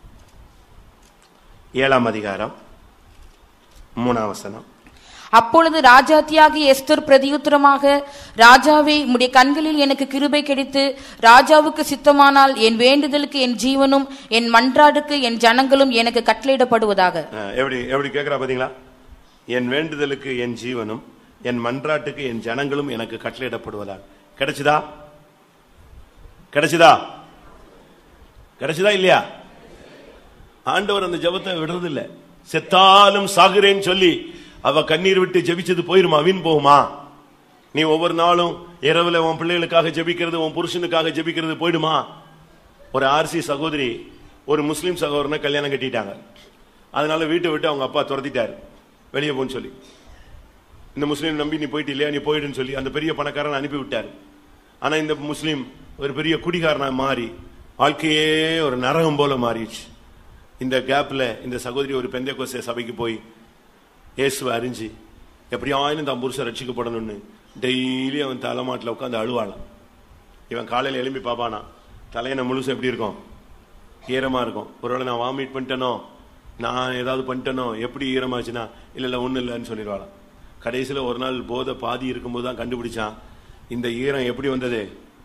ஏழாம் அதிகாரம் மூணாம் வசனம் அப்பொழுது ராஜாத்தியாகிய எஸ்தர் பிரதியுத்தரமாக ராஜாவே உம்முடைய கண்களில் எனக்கு கிருபை கிடைத்து ராஜாவுக்கு சித்தமானால் என் வேண்டுதலுக்கு என் ஜீவனும் என் மன்றாடுக்கு என் ஜனங்களும் எனக்கு கட்டளையிடப்படுவதாக அஹ், எப்படி எப்படி கேட்கிறா பாத்தீங்களா என் வேண்டுதலுக்கு என் ஜீவனும் என் மன்றாட்டுக்கு என் ஜனங்களும் எனக்கு கட்டளையிடப்படுவதாக கிடைச்சுதா கிடைச்சுதா கிடைச்சுதா இல்லையா ஆண்டவர் அந்த ஜெபத்தை விடுறது இல்ல செத்தாலும் சாகுறேன்னு சொல்லி அவ கண்ணீர் விட்டு ஜெபிச்சது போயிருமா வீண் போகுமா நீ ஒவ்வொரு நாளும் இரவுல உன் பிள்ளைகளுக்காக ஜெபிக்கிறது உன் புருஷனுக்காக ஜெபிக்கிறது போயிடுமா ஒரு ஆர்சி சகோதரி ஒரு முஸ்லீம் சகோதரனை கல்யாணம் கட்டிட்டாங்க அதனால வீட்டை விட்டு அவங்க அப்பா துரத்திட்டாரு வெளியே போன்னு சொல்லி இந்த முஸ்லீம் நம்பி நீ போயிட்டு இல்லையா நீ போயிடுன்னு சொல்லி அந்த பெரிய பணக்காரன் அனுப்பி விட்டாரு ஆனா இந்த முஸ்லீம் ஒரு பெரிய குடிகாரனா மாறி வாழ்க்கையே ஒரு நரகம் போல மாறிடுச்சு இந்த கேப்ல இந்த சகோதரி ஒரு பெந்தை கோச சபைக்கு போய் இயேசுவை அறிஞ்சு எப்படியாயினும் தான் புருஷன் ரட்சிக்கப்படணும்னு டெய்லி அவன் தலைமாட்டில் உட்காந்து அழுவாளாம் இவன் காலையில எழும்பி பாப்பானா தலையணை முழுசு எப்படி இருக்கும் ஈரமா இருக்கும் ஒருவேளை நான் வாமிட் பண்ணிட்டேனோ நான் ஏதாவது பண்ணிட்டேனோ எப்படி ஈரமாச்சுன்னா இல்ல இல்ல ஒண்ணு இல்லைன்னு சொல்லிடுவாளாம் கடைசியில ஒரு நாள் போதை பாதி இருக்கும்போது தான் கண்டுபிடிச்சான் இந்த ஈரம் எப்படி வந்தது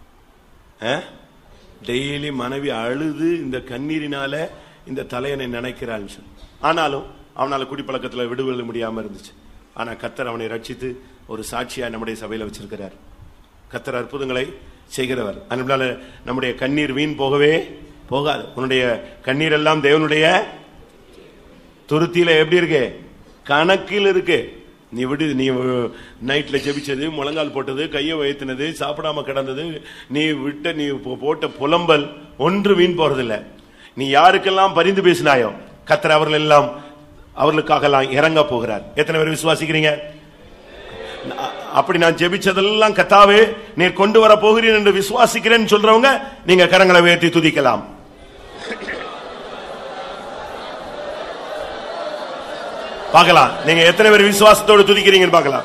டெய்லி மனைவி அழுது இந்த கண்ணீரினால இந்த தலையனை நினைக்கிறான்னு சொல்லி ஆனாலும் அவனால குடிப்பழக்கத்துல விடுதலை முடியாம இருந்துச்சு ஆனா கத்தர் அவனை ரட்சித்து ஒரு சாட்சியா நம்முடைய சபையில வச்சிருக்கிறார் கத்தர் அற்புதங்களை செய்கிறவர் அதனால நம்முடைய கண்ணீர் வீண் போகவே போகாது உன்னுடைய கண்ணீர் எல்லாம் தேவனுடைய துருத்தியில எப்படி இருக்கு கணக்கில் இருக்கு நீ விடு நீ நைட்ல ஜெபிச்சது முழங்கால் போட்டது கையை உயர்த்தினது சாப்பிடாம கிடந்தது நீ விட்ட நீ போ- போட்ட புலம்பல் ஒன்று வீண் போறதில்ல நீ யாருக்கெல்லாம் பரிந்து பேசினாயோ கத்தர் அவர்கள் எல்லாம் அவர்களுக்காகலாம் இறங்க போகிறார் எத்தனை பேர் விசுவாசிக்கிறீங்க அ- அப்படி நான் ஜெபிச்சதெல்லாம் கத்தாவே நீர் கொண்டு வர போகிறீர் என்று விசுவாசிக்கிறேன்னு சொல்றவங்க நீங்க கரங்களை உயர்த்தி துதிக்கலாம் பார்க்கலாம் நீங்க எத்தனை பேர் விசுவாசத்தோடு துதிக்கிறீங்கன்னு பார்க்கலாம்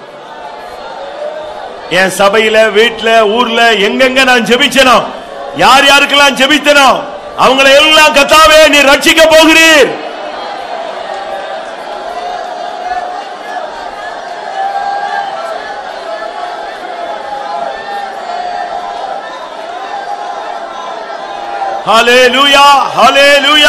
என் சபையில வீட்ல ஊர்ல எங்கெங்க நான் ஜெபிச்சனோ யார் யாருக்கெல்லாம் ஜெபித்தனோ அவங்களை எல்லாம் கத்தாவே நீ ரட்சிக்க போகிறீர் ஹalleluya ஹalleluya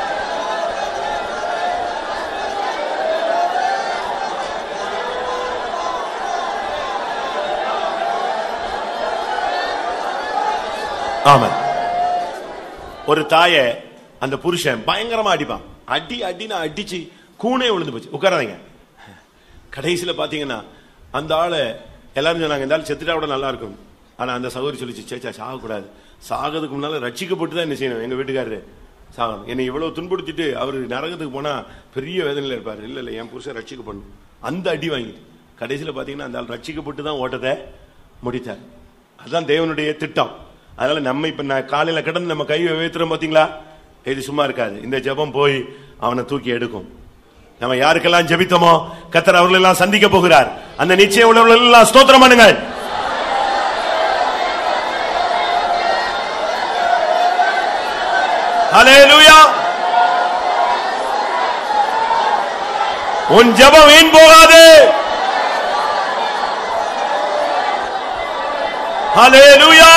ஆமா ஒரு தாய அந்த புருஷன் பயங்கரமா அடிப்பான் அடி அடின்னு அடிச்சு கூனே விழுந்து போச்சு உட்காராதீங்க கடைசியில பாத்தீங்கன்னா அந்த ஆளை எல்லாரும் சொன்னாங்க இந்த ஆள் செத்துட்டா கூட நல்லா இருக்கும் ஆனா அந்த சகோதரி சொல்லிச்சு சேச்சா சாகக்கூடாது சாகிறதுக்கு முன்னால ரட்சிக்கப்பட்டு தான் என்ன செய்யணும் எங்க வீட்டுக்காரரு சாகணும் என்னை இவ்வளவு துன்புறுத்திட்டு அவர் நரகத்துக்கு போனா பெரிய வேதனையில இருப்பாரு இல்ல இல்ல என் புருஷன் ரட்சிக்கப்படணும் அந்த அடி வாங்கிட்டு கடைசியில பாத்தீங்கன்னா அந்த ஆள் ரட்சிக்கப்பட்டு தான் ஓட்டத்தை முடித்தார் அதுதான் தேவனுடைய திட்டம் அதனால நம்ம இப்ப நான் காலையில கிடந்து நம்ம கை வைத்துறோம் பாத்தீங்களா இது சும்மா இருக்காது இந்த ஜெபம் போய் அவனை தூக்கி எடுக்கும் நம்ம யாருக்கெல்லாம் ஜெபித்தோமோ கத்தர் அவர்கள் எல்லாம் சந்திக்க போகிறார் அந்த நிச்சயம் உள்ளவர்கள் எல்லாம் ஸ்தோத்திரம் பண்ணுங்கள் ஹalleluya உன் ஜெபம் வீண் போகாது ஹalleluya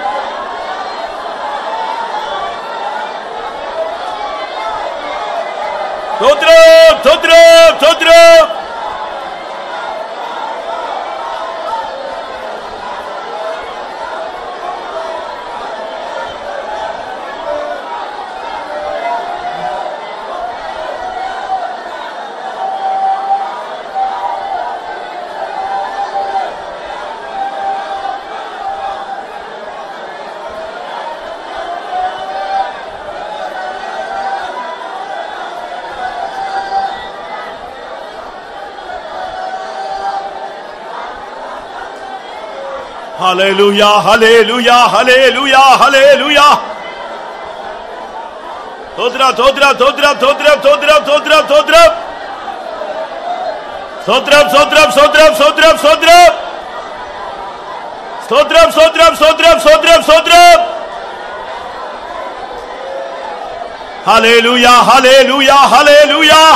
ஸ்தோத்திரம் ஸ்தோத்திரம் ஸ்தோத்திரம் Hallelujah, hallelujah, hallelujah, hallelujah. Todra, todra, todra, todra, todra, todra, todra. Sodram, sodram, sodram, sodram, sodram. Sodram, sodram, sodram, sodram, sodram. Hallelujah, hallelujah, hallelujah.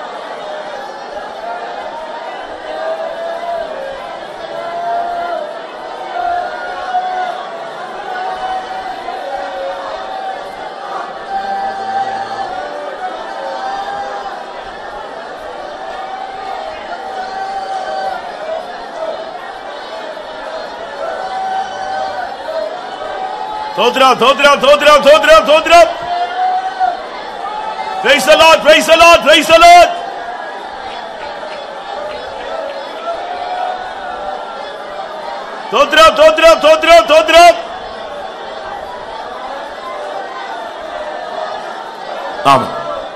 Todra, todra, todra, todra, todra. Praise the Lord, praise the Lord, praise the Lord. Todra, todra, todra, todra. ஆமா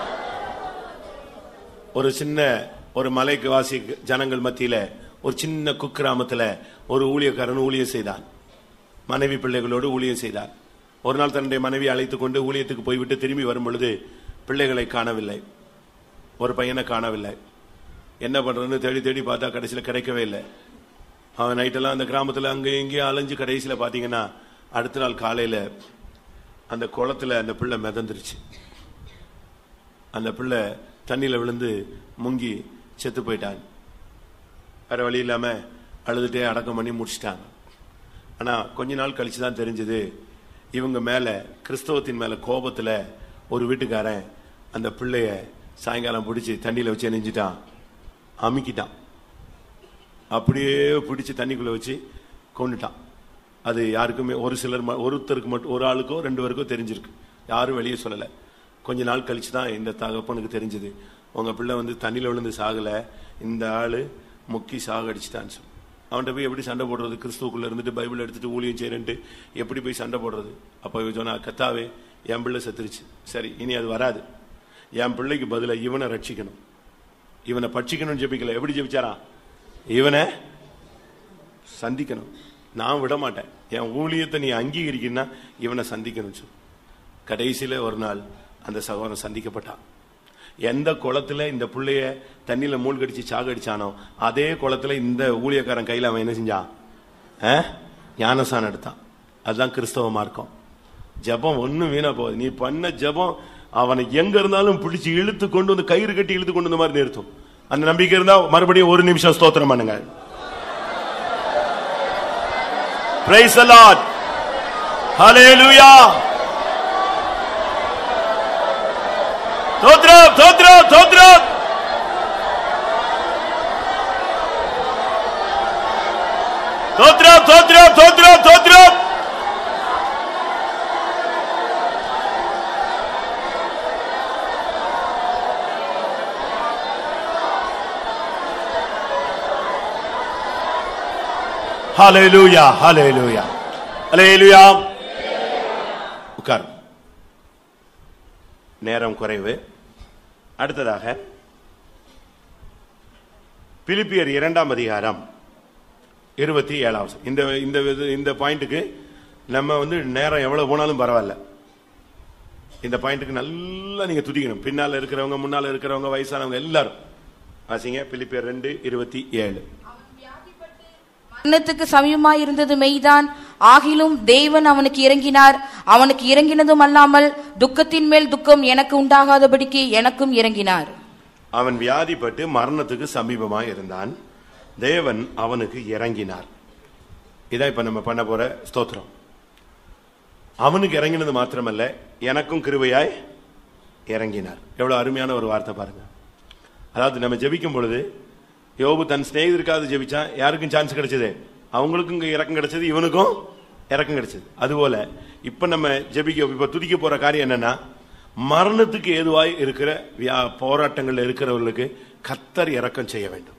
ஒரு சின்ன ஒரு மலைக்கு வாசி ஜனங்கள் மத்தியில ஒரு சின்ன குக்கிராமத்துல ஒரு ஊழியக்காரன் ஊழியம் செய்தான் மனைவி பிள்ளைகளோடு ஊழியம் செய்தார் ஒரு நாள் தன்னுடைய மனைவி அழைத்துக் கொண்டு ஊழியத்துக்கு போய்விட்டு திரும்பி வரும் பொழுது பிள்ளைகளை காணவில்லை ஒரு பையனை காணவில்லை என்ன பண்றதுன்னு தேடி தேடி பார்த்தா கடைசியில் கிடைக்கவே இல்லை அவன் நைட்டெல்லாம் அந்த கிராமத்தில் அங்கே இங்கேயும் அலைஞ்சு கடைசியில் பார்த்தீங்கன்னா அடுத்த நாள் காலையில் அந்த குளத்துல அந்த பிள்ளை மிதந்துருச்சு அந்த பிள்ளை தண்ணியில் விழுந்து முங்கி செத்து போயிட்டான் வேற வழி இல்லாம அழுதுட்டே அடக்கம் பண்ணி முடிச்சிட்டாங்க ஆனா கொஞ்ச நாள் கழிச்சு தான் தெரிஞ்சது இவங்க மேல கிறிஸ்தவத்தின் மேல கோபத்துல ஒரு வீட்டுக்காரன் அந்த பிள்ளைய சாயங்காலம் பிடிச்சி தண்ணியில வச்சு நெஞ்சிட்டான் அமுக்கிட்டான் அப்படியே பிடிச்சு தண்ணிக்குள்ள வச்சு கொண்டுட்டான் அது யாருக்குமே ஒரு சிலர் ம- ஒருத்தருக்கு மட்டும் ஒரு ஆளுக்கோ ரெண்டு பேருக்கோ தெரிஞ்சிருக்கு யாரும் வெளியே சொல்லல கொஞ்ச நாள் கழிச்சு தான் இந்த தகப்பனுக்கு தெரிஞ்சது உங்க பிள்ளை வந்து தண்ணியில விழுந்து சாகல இந்த ஆளு முக்கி சாகடிச்சிட்டான்னு சொல்லி அவன்கிட்ட போய் எப்படி சண்டை போடுறது கிறிஸ்துவுக்குள்ள இருந்துட்டு பைபிள் எடுத்துட்டு ஊழியம் செய்யறேன்ட்டு எப்படி போய் சண்டை போடுறது அப்ப இவன் சொன்னா கத்தாவே என் பிள்ளை செத்துருச்சு சரி இனி அது வராது என் பிள்ளைக்கு பதிலா இவனை ரட்சிக்கணும் இவனை பட்சிக்கணும்னு ஜெபிக்கல எப்படி ஜெபிச்சாரா இவனை சந்திக்கணும் நான் விட மாட்டேன் என் ஊழியத்தை நீ அங்கீகரிக்கணும்னா இவனை சந்திக்கணும் சொல்லு கடைசியில ஒரு நாள் அந்த சகோதரன் சந்திக்கப்பட்டான் எந்த குளத்துல இந்த புள்ளைய தண்ணியில மூழ்கடிச்சு சாகடிச்சானோ அதே குளத்துல இந்த ஊழியக்காரன் கையில அவன் என்ன செஞ்சான் ஆ? ஞானசானம் எடுத்தான் அதுதான் கிறிஸ்தவ மார்க்கம் ஜெபம் ஒண்ணும் வீணா போகுது நீ பண்ண ஜெபம் அவனை எங்க இருந்தாலும் பிடிச்சு இழுத்து கொண்டு வந்து கயிறு கட்டி இழுத்து கொண்டு வந்த மாதிரி நிறுத்தும் அந்த நம்பிக்கை இருந்தா மறுபடியும் ஒரு நிமிஷம் ஸ்தோத்திரம் பண்ணுங்க Praise the Lord. Hallelujah. தோத்ரம் தோத்ரம் தோத்ரம் தோத்ரம் தோத்ரம் தோத்ரம் தோத்ரம் ஹalleluya ஹalleluya ஹalleluya உட்கார் நேரம் குறைவு அடுத்ததாக பிலிப்பியர் இரண்டாம் அதிகாரம் இருபத்தி ஏழாவது இந்த இந்த இது- இந்த பாயிண்ட்டுக்கு நம்ம வந்து நேரம் எவ்வளவு போனாலும் பரவாயில்ல இந்த பாயிண்ட்டுக்கு நல்லா நீங்க துதிக்கணும் பின்னால இருக்கிறவங்க முன்னால இருக்கிறவங்க வயசானவங்க எல்லாரும் வாசிங்க பிலிப்பியர் ரெண்டு இருபத்தி ஏழு மரணத்துக்கு சமயமாய் இருந்தது மெய்தான் ஆகிலும் தேவன் அவனுக்கு இறங்கினார் அவனுக்கு இறங்கினதும் அல்லாமல் துக்கத்தின் மேல் துக்கம் எனக்கு உண்டாகாதபடிக்கு எனக்கும் இறங்கினார் அவன் வியாதிப்பட்டு மரணத்துக்கு சமீபமாய் இருந்தான் தேவன் அவனுக்கு இறங்கினார் இதான் இப்ப நம்ம பண்ண போற ஸ்தோத்திரம் அவனுக்கு இறங்கினது மாத்திரமல்ல எனக்கும் கிருபையாய் இறங்கினார் எவ்வளவு அருமையான ஒரு வார்த்தை பாருங்க அதாவது நம்ம ஜெபிக்கும் பொழுது யோபு தன் சிநேகிதருக்காவது ஜெபிச்சான் யாருக்கும் சான்ஸ் கிடைச்சது அவங்களுக்கும் இங்க இறக்கம் கிடைச்சது இவனுக்கும் இறக்கம் கிடைச்சது அதுபோல இப்ப நம்ம ஜெபிக்க இப்ப துதிக்க போற காரியம் என்னன்னா மரணத்துக்கு ஏதுவாய் இருக்கிற வியா- போராட்டங்கள்ல இருக்கிறவர்களுக்கு கத்தர் இறக்கம் செய்ய வேண்டும்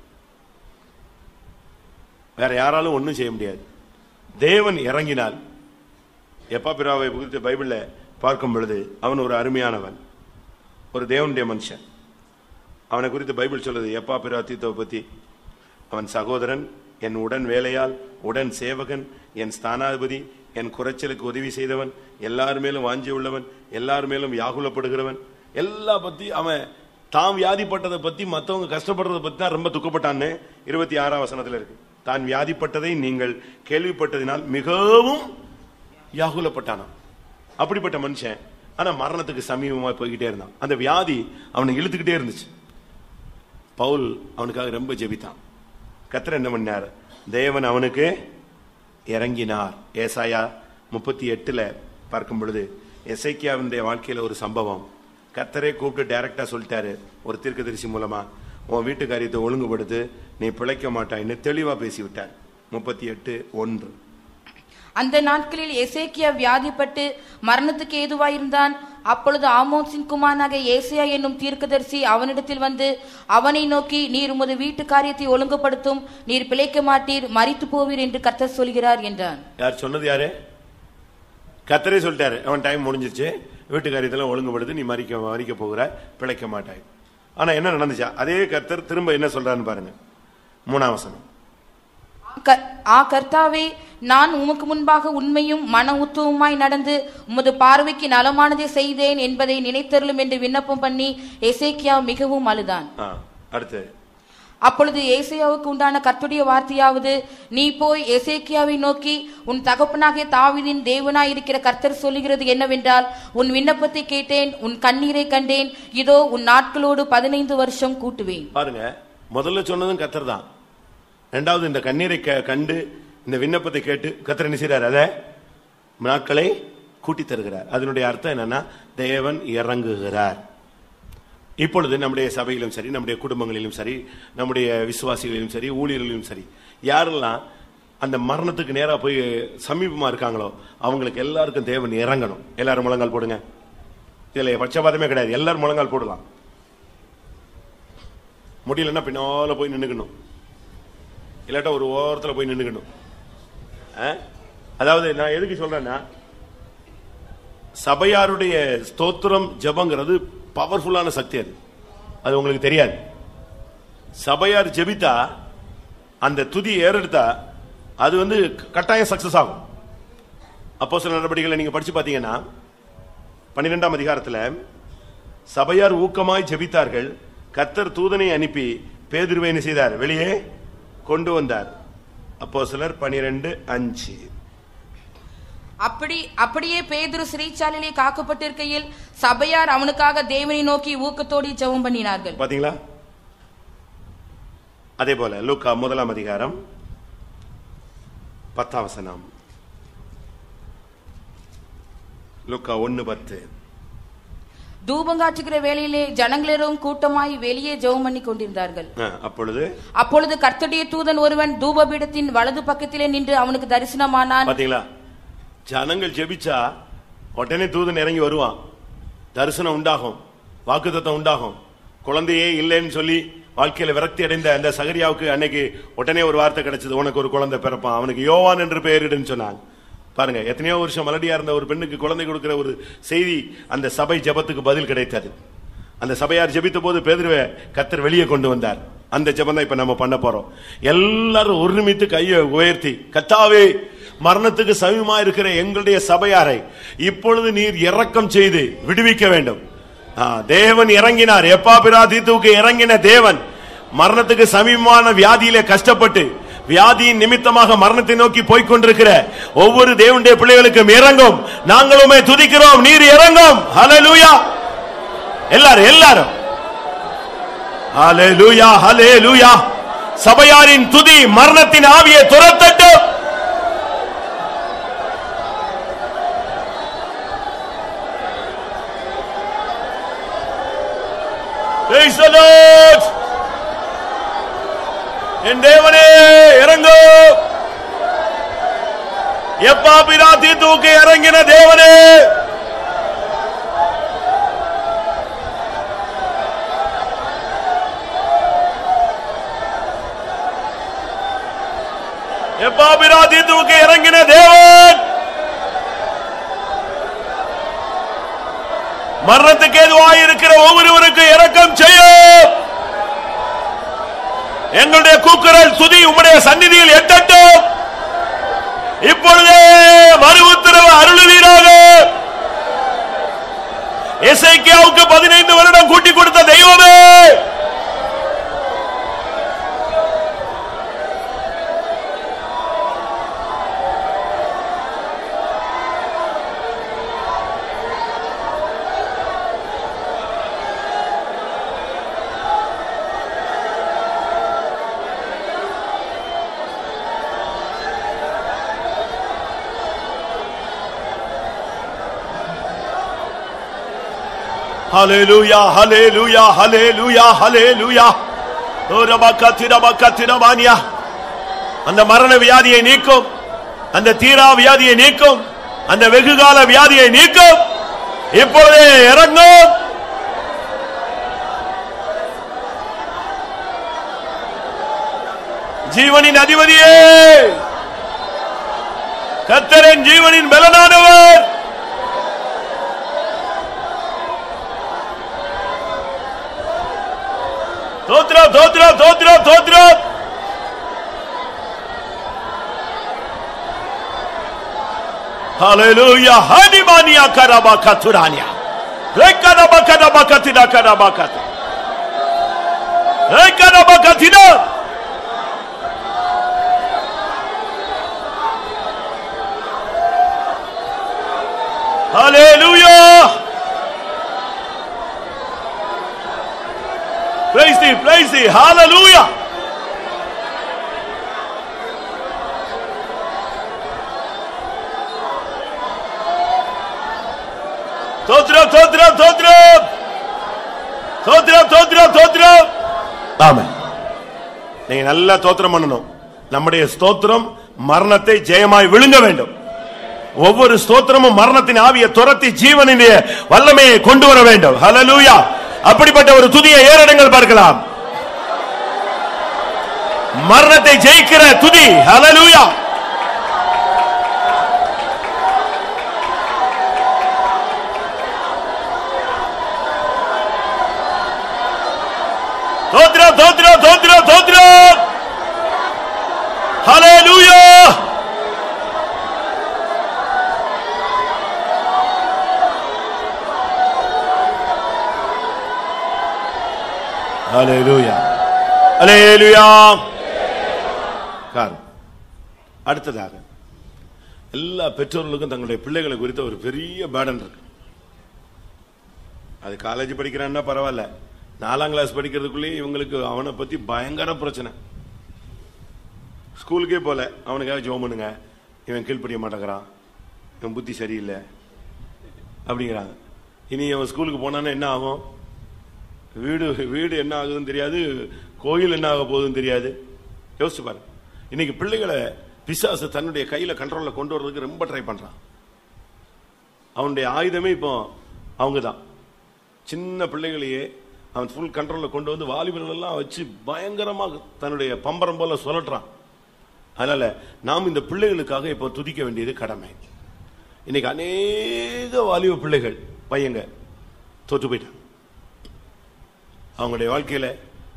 வேற யாராலும் ஒண்ணும் செய்ய முடியாது தேவன் இறங்கினால் எப்பா பிராவை குறித்து பைபிள்ல பார்க்கும் பொழுது அவன் ஒரு அருமையானவன் ஒரு தேவனுடைய மனுஷன் அவனை குறித்து பைபிள் சொல்லுது எப்பா பிறா தீத்தவை பத்தி அவன் சகோதரன் என் உடன் வேலையால் உடன் சேவகன் என் ஸ்தானாதிபதி என் குறைச்சலுக்கு உதவி செய்தவன் எல்லார் மேலும் வாஞ்சி உள்ளவன் எல்லார் மேலும் யாகுலப்படுகிறவன் எல்லா பத்தி அவன் தாம் வியாதிப்பட்டதை பத்தி மத்தவங்க கஷ்டப்படுறதை பத்தி தான் ரொம்ப துக்கப்பட்டான்னு இருபத்தி ஆறாம் வசனத்துல இருக்கு தான் வியாதிப்பட்டதை நீங்கள் கேள்விப்பட்டதினால் மிகவும் யாகுலப்பட்டானாம் அப்படிப்பட்ட மனுஷன் ஆனா மரணத்துக்கு சமீபமா போய்கிட்டே இருந்தான் அந்த வியாதி அவனை இழுத்துக்கிட்டே இருந்துச்சு பவுல் அவனுக்காக ரொம்ப ஜெபித்தான் கத்தர் என்ன பண்ணார் தேவன் அவனுக்கு இறங்கினார் ஏசாயா முப்பத்தி எட்டுல பார்க்கும் பொழுது எசைக்கியாவினுடைய வாழ்க்கையில ஒரு சம்பவம் கத்தரே கூப்பிட்டு டைரக்டா சொல்லிட்டாரு ஒரு தீர்க்கதரிசி மூலமா உன் வீட்டு காரியத்தை ஒழுங்குபடுத்து நீ பிழைக்க மாட்டாய்ன்னு தெளிவா பேசி விட்டார் முப்பத்தி எட்டு ஒன்று அந்த நாட்களில் எசேக்கியா வியாதிப்பட்டு மரணத்துக்கு ஏதுவாயிருந்தான் அப்பொழுது ஆமோன்சின் குமாரனாக ஏசியா என்னும் தீர்க்கதரிசி அவனிடத்தில் வந்து அவனை நோக்கி நீர் உமது வீட்டு காரியத்தை ஒழுங்குபடுத்தும் நீர் பிழைக்க மாட்டீர் மரித்து போவீர் என்று கர்த்தர் சொல்கிறார் என்றான் யார் சொன்னது யாரு கத்தரே சொல்லிட்டாரு அவன் டைம் முடிஞ்சிருச்சு வீட்டு காரியத்தெல்லாம் ஒழுங்குபடுத்து நீ மறிக்க மறிக்க போகிற பிழைக்க மாட்டாய் ஆனா என்ன நடந்துச்சா அதே கர்த்தர் திரும்ப என்ன சொல்றாருன்னு பாருங்க மூணாம் வசனம் க- ஆ கர்த்தாவே நான் உமக்கு முன்பாக உண்மையும் மன உத்துவமாய் நடந்து உமது பார்வைக்கு நலமானதை செய்தேன் என்பதை நினைத்தருளும் என்று விண்ணப்பம் பண்ணி எசேக்கியா மிகவும் அழுதான் ஆ, அடுத்து அப்பொழுது ஏசையாவுக்கு உண்டான கர்த்துடைய வார்த்தையாவது நீ போய் எசேக்கியாவை நோக்கி உன் தகப்பனாகிய தாவீதின் தேவனாய் இருக்கிற கர்த்தர் சொல்லுகிறது என்னவென்றால் உன் விண்ணப்பத்தை கேட்டேன் உன் கண்ணீரை கண்டேன் இதோ உன் நாட்களோடு பதினைந்து வருஷம் கூட்டுவேன் பாருங்க முதல்ல சொன்னதும் கத்தர் தான் ரெண்டாவது இந்த கண்ணீரை க- கண்டு இந்த விண்ணப்பத்தை கேட்டு கத்தர் என்ன செய்றார் அதை நாட்களை கூட்டி தருகிறார் அதனுடைய அர்த்தம் என்னன்னா தேவன் இறங்குகிறார் இப்பொழுது நம்முடைய சபையிலும் சரி நம்முடைய குடும்பங்களிலும் சரி நம்முடைய விசுவாசிகளிலும் சரி ஊழியர்களிலும் சரி யாரெல்லாம் அந்த மரணத்துக்கு நேரா போய் சமீபமா இருக்காங்களோ அவங்களுக்கு எல்லாருக்கும் தேவன் இறங்கணும் எல்லாரும் முழங்கால் போடுங்க இதுல பட்சபாதமே கிடையாது எல்லாரும் முழங்கால் போடலாம் முடியலன்னா பின்னால போய் நின்னுக்கணும் இல்லாட்டா ஒரு ஓரத்துல போய் நின்னுக்கணும் ஆ? அதாவது நான் எதுக்கு சொல்றேன்னா சபையாருடைய ஸ்தோத்திரம் ஜெபங்கிறது பவர்ஃபுல்லான சக்தி அது அது உங்களுக்கு தெரியாது சபையார் ஜெபித்தா அந்த துதி ஏறெடுத்தா அது வந்து கட்டாயம் சக்சஸ் ஆகும் அப்போ சில நடவடிக்கைகளை நீங்க படிச்சு பாத்தீங்கன்னா பன்னிரெண்டாம் அதிகாரத்துல சபையார் ஊக்கமாய் ஜெபித்தார்கள் கத்தர் தூதனை அனுப்பி பேதுருவை என்ன செய்தார் வெளியே கொண்டு வந்தார் அப்போ சிலர் பனிரெண்டு அஞ்சு அப்படி அப்படியே பேதுரு சிறைச்சாலையிலே காக்கப்பட்டிருக்கையில் சபையார் அவனுக்காக தேவனை நோக்கி ஊக்கத்தோடு ஜெபம் பண்ணினார்கள் பாத்தீங்களா அதே போல லூக்கா முதலாம் அதிகாரம் பத்தாம் வசனம் லூக்கா ஒன்னு பத்து தூபங்காற்றுகிற வேளையிலே ஜனங்களரும் கூட்டமாய் வெளியே ஜெபம் பண்ணி கொண்டிருந்தார்கள் ஆ, அப்பொழுது அப்பொழுது கர்த்தருடைய தூதன் ஒருவன் தூபபீடத்தின் வலது பக்கத்திலே நின்று அவனுக்கு தரிசனமானான் பாத்தீங்களா ஜனங்கள் ஜெபிச்சா உடனே தூதன் இறங்கி வருவான் தரிசனம் உண்டாகும் வாக்குத்தத்தம் உண்டாகும் குழந்தையே இல்லைன்னு சொல்லி வாழ்க்கையில விரக்தி அடைந்த அந்த சகரியாவுக்கு அன்னைக்கு உடனே ஒரு வார்த்தை கிடைச்சது உனக்கு ஒரு குழந்தை பிறப்பான் அவனுக்கு யோவான் என்று பெயரிடுன்னு சொன்னாங்க பாருங்க எத்தனையோ வருஷம் மலடியா இருந்த ஒரு பெண்ணுக்கு குழந்தை கொடுக்கிற ஒரு செய்தி அந்த சபை ஜெபத்துக்கு பதில் கிடைத்தது அந்த சபையார் ஜெபித்த போது பேதுருவை கத்தர் வெளியே கொண்டு வந்தார் அந்த ஜெபம் தான் இப்ப நம்ம பண்ண போறோம் எல்லாரும் ஒருமித்து கையை உயர்த்தி கத்தாவே மரணத்துக்கு சமீபமா இருக்கிற எங்களுடைய சபையாரை இப்பொழுது நீர் இரக்கம் செய்து விடுவிக்க வேண்டும் ஆ, தேவன் இறங்கினார் எப்பா பிரா தீத்துவுக்கு இறங்கின தேவன் மரணத்துக்கு சமீபமான வியாதியிலே கஷ்டப்பட்டு வியாதியின் நிமித்தமாக மரணத்தை நோக்கி போய்க் கொண்டிருக்கிற ஒவ்வொரு தேவனுடைய பிள்ளைகளுக்கும் இறங்கும் நாங்களுமே துதிக்கிறோம் நீர் இறங்கும் ஹalleluya எல்லாரும் எல்லாரும் ஹalleluya ஹalleluya சபையாரின் துதி மரணத்தின் ஆவியை துரத்தட்டும் Praise the Lord. என் தேவனே இறங்கோ எப்பா பிராத்தி தூக்கி இறங்கின தேவனே எப்பா பிராத்தி தூக்கி இறங்கின தேவன் மரணத்துக்கு எதுவாய் இருக்கிற ஒவ்வொருவருக்கும் இரக்கம் செய்யும் எங்களுடைய கூக்குரல் துதி உம்முடைய சந்நிதியில் எட்டட்டும் இப்பொழுதே மறு உத்தரவு அருளுவீராக எசைக்கியாவுக்கு பதினைந்து வருடம் கூட்டி கொடுத்த தெய்வமே ஹalleluya ஹalleluya ஹalleluya ஹalleluya ஓரபக்கத்திரபக்கத்திரபானியா அந்த மரண வியாதியை நீக்கும் அந்த தீரா வியாதியை நீக்கும் அந்த வெகுகால வியாதியை நீக்கும் இப்பொழுதே இறங்கும் ஜீவனின் அதிபதியே கத்தரின் ஜீவனின் பலனானவர் தோத்ரம் தோத்ரம் தோத்ரம் தோத்ரம் Hallelujah. Hanimania karabakaturania. Rekarabakadabakatina karabakati. Rekarabakatina. Hallelujah. Praise thee, praise thee. Hallelujah. தோத்ரம் தோத்ரம் தோத்ரம் தோத்ரம் தோத்ரம் தோத்ரம் ஆமா நீங்க நல்லா தோத்திரம் பண்ணணும் நம்முடைய ஸ்தோத்திரம் மரணத்தை ஜெயமாய் விழுங்க வேண்டும் ஒவ்வொரு ஸ்தோத்திரமும் மரணத்தின் ஆவியை துரத்தி ஜீவனின் வல்லமையை கொண்டு வர வேண்டும் ஹalleluya அப்படிப்பட்ட ஒரு துதியை ஏறெடுங்கள் பார்க்கலாம் மரணத்தை ஜெயிக்கிற துதி ஹalleluya தோத்ரம் தோத்ரம் தோத்ரம் தோத்ரம் ஹalleluya ஹalleluya ஹalleluya கார் அடுத்ததாக எல்லா பெற்றோர்களுக்கும் தங்களுடைய பிள்ளைகளை குறித்த ஒரு பெரிய பேடன் இருக்கு அது காலேஜ் படிக்கிறான்னா பரவாயில்ல நாலாம் கிளாஸ் படிக்கிறதுக்குள்ளேயே இவங்களுக்கு அவனை பத்தி பயங்கர பிரச்சனை ஸ்கூலுக்கே போல அவனுக்காக ஜோம் பண்ணுங்க இவன் கீழ்ப்படிய மாட்டேங்கிறான் இவன் புத்தி சரியில்லை அப்படிங்கிறாங்க இனி அவன் ஸ்கூலுக்கு போனான்னா என்ன ஆகும் வீடு வீடு என்ன ஆகுதுன்னு தெரியாது கோயில் என்ன ஆக போகுதுன்னு தெரியாது யோசிச்சு பாரு இன்னைக்கு பிள்ளைகளை பிசாசு தன்னுடைய கையில கண்ட்ரோல்ல கொண்டு வர்றதுக்கு ரொம்ப ட்ரை பண்றான் அவனுடைய ஆயுதமே இப்போ அவங்க தான் சின்ன பிள்ளைகளையே அவன் ஃபுல் கண்ட்ரோல்ல கொண்டு வந்து வாலிபர்கள் எல்லாம் வச்சு பயங்கரமாக தன்னுடைய பம்பரம் போல சுழற்றான் அதனால நாம் இந்த பிள்ளைகளுக்காக இப்போ துதிக்க வேண்டியது கடமை இன்னைக்கு அநேக வாலிப பிள்ளைகள் பையங்க தோற்று போயிட்டாங்க அவங்களுடைய வாழ்க்கையில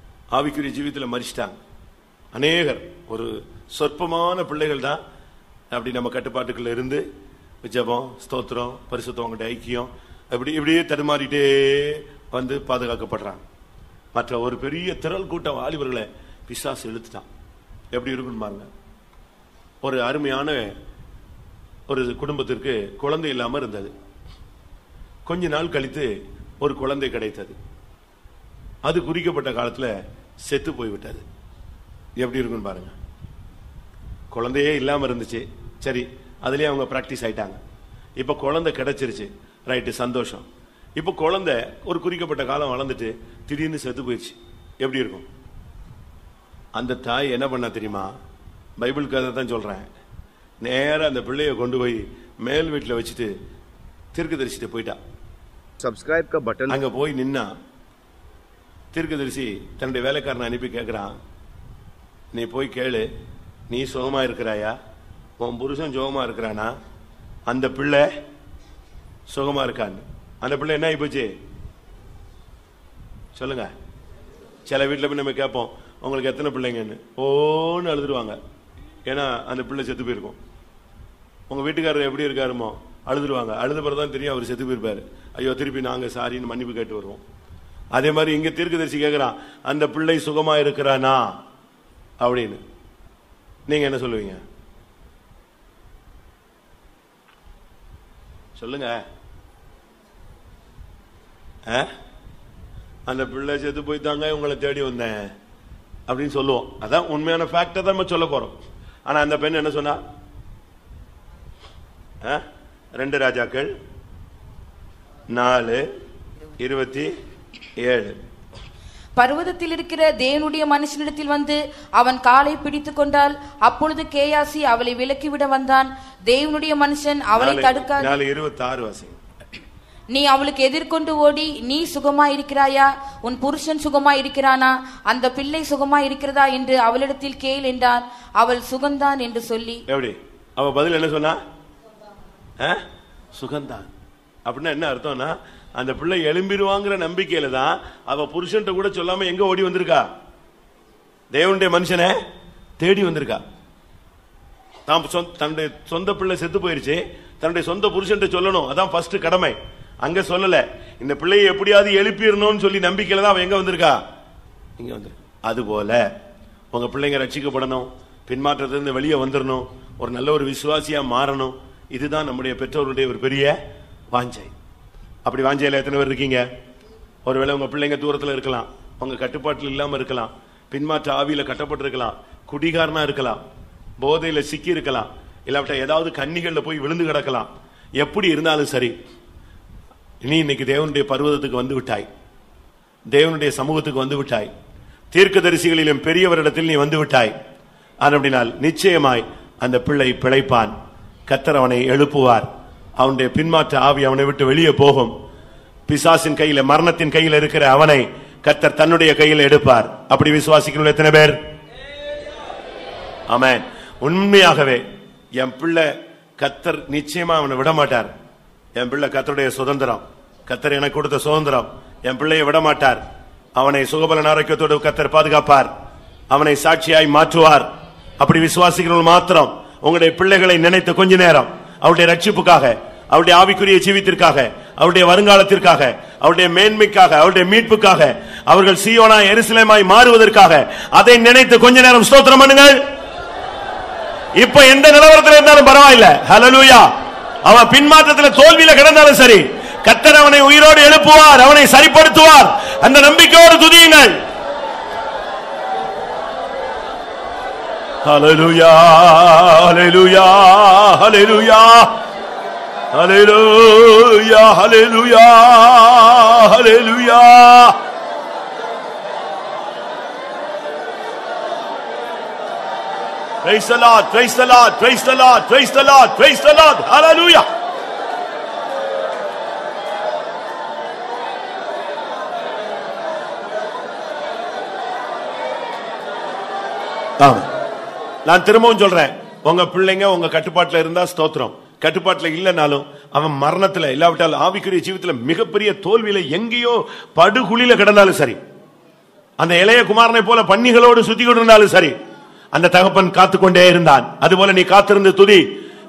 ஆவிக்குரிய ஜீவித்துல மறிச்சிட்டாங்க அநேகர் ஒரு சொற்பமான பிள்ளைகள் தான் அப்படி நம்ம கட்டுப்பாட்டுக்குள்ள இருந்து ஜெபம் ஸ்தோத்திரம் பரிசுத்தம் அவங்கள்ட்ட ஐக்கியம் அப்படி இப்படியே தடுமாறிட்டே வந்து பாதுகாக்கப்படுறாங்க மற்ற ஒரு பெரிய திரள் கூட்டம் வாலிபர்களை பிசாசு இழுத்துட்டான் எப்படி இருக்குன்னு பாருங்க ஒரு அருமையான ஒரு குடும்பத்திற்கு குழந்தை இல்லாம இருந்தது கொஞ்ச நாள் கழித்து ஒரு குழந்தை கிடைத்தது அது குறிக்கப்பட்ட காலத்துல செத்து போய்விட்டது எப்படி இருக்குன்னு பாருங்க குழந்தையே இல்லாம இருந்துச்சு சரி அதுலயே அவங்க பிராக்டிஸ் ஆயிட்டாங்க இப்ப குழந்தை கிடைச்சிருச்சு ரைட்டு சந்தோஷம் இப்ப குழந்தை ஒரு குறிக்கப்பட்ட காலம் வளர்ந்துட்டு திடீர்னு செத்து போயிடுச்சு எப்படி இருக்கும் அந்த தாய் என்ன பண்ணா தெரியுமா பைபிள் கதை தான் சொல்றேன் நேரா அந்த பிள்ளைய கொண்டு போய் மேல் வீட்டுல வச்சுட்டு தீர்க்க தரிசிட்டு போயிட்டா सब्सक्राइब का बटन அங்க போய் நின்னா தீர்க்கதரிசி தன்னுடைய வேலைக்காரனை அனுப்பி கேட்கிறான் நீ போய் கேளு நீ சுகமா இருக்கிறாயா உன் புருஷன் சுகமா இருக்கிறானா அந்த பிள்ளை சுகமா இருக்கான்னு அந்த பிள்ளை என்ன ஆயிப்போச்சு சொல்லுங்க சில வீட்டில் போய் நம்ம கேட்போம் உங்களுக்கு எத்தனை பிள்ளைங்கன்னு ஓன்னு அழுதுருவாங்க ஏன்னா அந்த பிள்ளை செத்து போயிருக்கும் உங்க வீட்டுக்காரர் எப்படி இருக்காருமோ அழுதுருவாங்க அழுத பிறகுதான் தெரியும் அவர் செத்து போயிருப்பாரு ஐயோ திருப்பி நாங்க சாரின்னு மன்னிப்பு கேட்டு வருவோம் அதே மாதிரி இங்க தீர்க்கதரிசி கேட்கிறான் அந்த பிள்ளை சுகமா இருக்கிறானா அப்படின்னு நீங்க என்ன சொல்லுவீங்க சொல்லுங்க ஆ? அந்த பிள்ளை செத்து போய்த்தாங்க உங்களை தேடி வந்தேன் அப்படின்னு சொல்லுவோம் அதான் உண்மையான ஃபேக்டை தான் நம்ம சொல்ல போறோம் ஆனா அந்த பெண் என்ன சொன்னா ஆ? ரெண்டு ராஜாக்கள் நாலு இருபத்தி ஏழு பர்வதத்தில் இருக்கிற தேவனுடைய மனுஷனிடத்தில் வந்து அவன் காலை பிடித்துக் கொண்டால் அப்பொழுது கேயாசி அவளை விலக்கிவிட வந்தான் தேவனுடைய மனுஷன் அவளை நாலு- தடுக்க நாலு இருபத்தி ஆறு வாசிங்க நீ அவளுக்கு எதிர்கொண்டு ஓடி நீ சுகமா இருக்கிறாயா உன் புருஷன் சுகமா இருக்கிறானா அந்த பிள்ளை சுகமா இருக்கிறதா என்று அவளிடத்தில் கேள் என்றான் அவள் சுகந்தான் என்று சொல்லி எப்படி அவ பதில் என்ன சொன்னா ஆ? சுகந்தான் அப்படின்னா என்ன அர்த்தம்னா அந்த பிள்ளை எழும்பிடுவாங்கிற நம்பிக்கையில தான் அவ புருஷன்ட்ட கூட சொல்லாம எங்க ஓடி வந்திருக்கா தேவனுடைய மனுஷனை தேடி வந்திருக்கா தான் சொந்த- தன்னுடைய சொந்த பிள்ளை செத்து போயிருச்சு தன்னுடைய சொந்த புருஷன்ட்ட சொல்லணும் அதான் ஃபர்ஸ்ட் கடமை அங்க சொல்லல இந்த பிள்ளையை எப்படியாவது எழுப்பிடணும்னு சொல்லி நம்பிக்கையில தான் அவ எங்க வந்திருக்கா இங்க வந்து அதுபோல உங்க பிள்ளைங்க ரட்சிக்கப்படணும் பின்மாற்றத்திலிருந்து வெளியே வந்துடணும் ஒரு நல்ல ஒரு விசுவாசியா மாறணும் இதுதான் நம்முடைய பெற்றோருடைய ஒரு பெரிய வாஞ்சை அப்படி வாஞ்சையில எத்தனை பேர் இருக்கீங்க ஒருவேளை உங்க பிள்ளைங்க தூரத்துல இருக்கலாம் உங்க கட்டுப்பாட்டில் இல்லாம இருக்கலாம் பின்மாற்ற ஆவியில கட்டப்பட்டிருக்கலாம் குடிகாரனா இருக்கலாம் போதையில சிக்கி இருக்கலாம் இல்லாவிட்ட ஏதாவது கன்னிகள்ல போய் விழுந்து கிடக்கலாம் எப்படி இருந்தாலும் சரி நீ இன்னைக்கு தேவனுடைய பர்வதத்துக்கு வந்து விட்டாய் தேவனுடைய சமூகத்துக்கு வந்து விட்டாய் தீர்க்கதரிசிகளிலும் பெரியவரிடத்தில் நீ வந்து விட்டாய் அப்படினால் நிச்சயமாய் அந்த பிள்ளை பிழைப்பான் கத்தர் அவனை எழுப்புவார் அவனுடைய பின்மாற்ற ஆவி அவனை விட்டு வெளியே போகும் பிசாசின் கையில மரணத்தின் கையில இருக்கிற அவனை கத்தர் தன்னுடைய கையில் எடுப்பார் அப்படி விசுவாசிக்கிறோம் எத்தனை பேர் ஆமென் உண்மையாகவே என் பிள்ளை கத்தர் நிச்சயமா அவனை விட மாட்டார் என் பிள்ளை கத்தருடைய சுதந்திரம் கத்தர் எனக்கு கொடுத்த சுதந்திரம் என் பிள்ளையை விட மாட்டார் அவனை சுகபலன் ஆரோக்கியத்தோடு கத்தர் பாதுகாப்பார் அவனை சாட்சியாய் மாற்றுவார் அப்படி விசுவாசிக்கிறவர்கள் மாத்திரம் உங்களுடைய பிள்ளைகளை நினைத்த கொஞ்ச நேரம் அவருடைய ரட்சிப்புக்காக அவருடைய ஆவிக்குரிய ஜீவித்திற்காக அவருடைய வருங்காலத்திற்காக அவருடைய மேன்மைக்காக அவருடைய மீட்புக்காக அவர்கள் சீயோனா எருசலேமாய் மாறுவதற்காக அதை நினைத்து கொஞ்ச நேரம் ஸ்தோத்திரம் பண்ணுங்கள் இப்ப எந்த நிலவரத்தில் இருந்தாலும் பரவாயில்ல ஹalleluya அவன் பின்மாற்றத்துல தோல்வியில கிடந்தாலும் சரி கத்தர் அவனை உயிரோடு எழுப்புவார் அவனை சரிப்படுத்துவார் அந்த நம்பிக்கையோடு துதியுங்கள் ஹalleluya ஹalleluya ஹalleluya ஹalleluya ஹalleluya ஹalleluya Praise the Lord, praise the Lord, praise the Lord, praise the Lord, praise the Lord. Hallelujah. ஆமா. நான் திரும்பவும் சொல்றேன் உங்க பிள்ளைங்க உங்க கட்டுப்பாட்டுல இருந்தா ஸ்தோத்திரம் கட்டுப்பாட்டுல இல்லைனாலும் அவன் மரணத்துல இல்லாவிட்டால் ஆவிக்குரிய ஜீவித்துல மிகப்பெரிய தோல்வியில எங்கேயோ படுகுழியில கிடந்தாலும் சரி அந்த இளைய குமாரனை போல பன்னிகளோடு சுத்தி கொண்டிருந்தாலும் சரி அந்த தகப்பன் காத்துக்கொண்டே இருந்தான் அதுபோல நீ காத்திருந்து துதி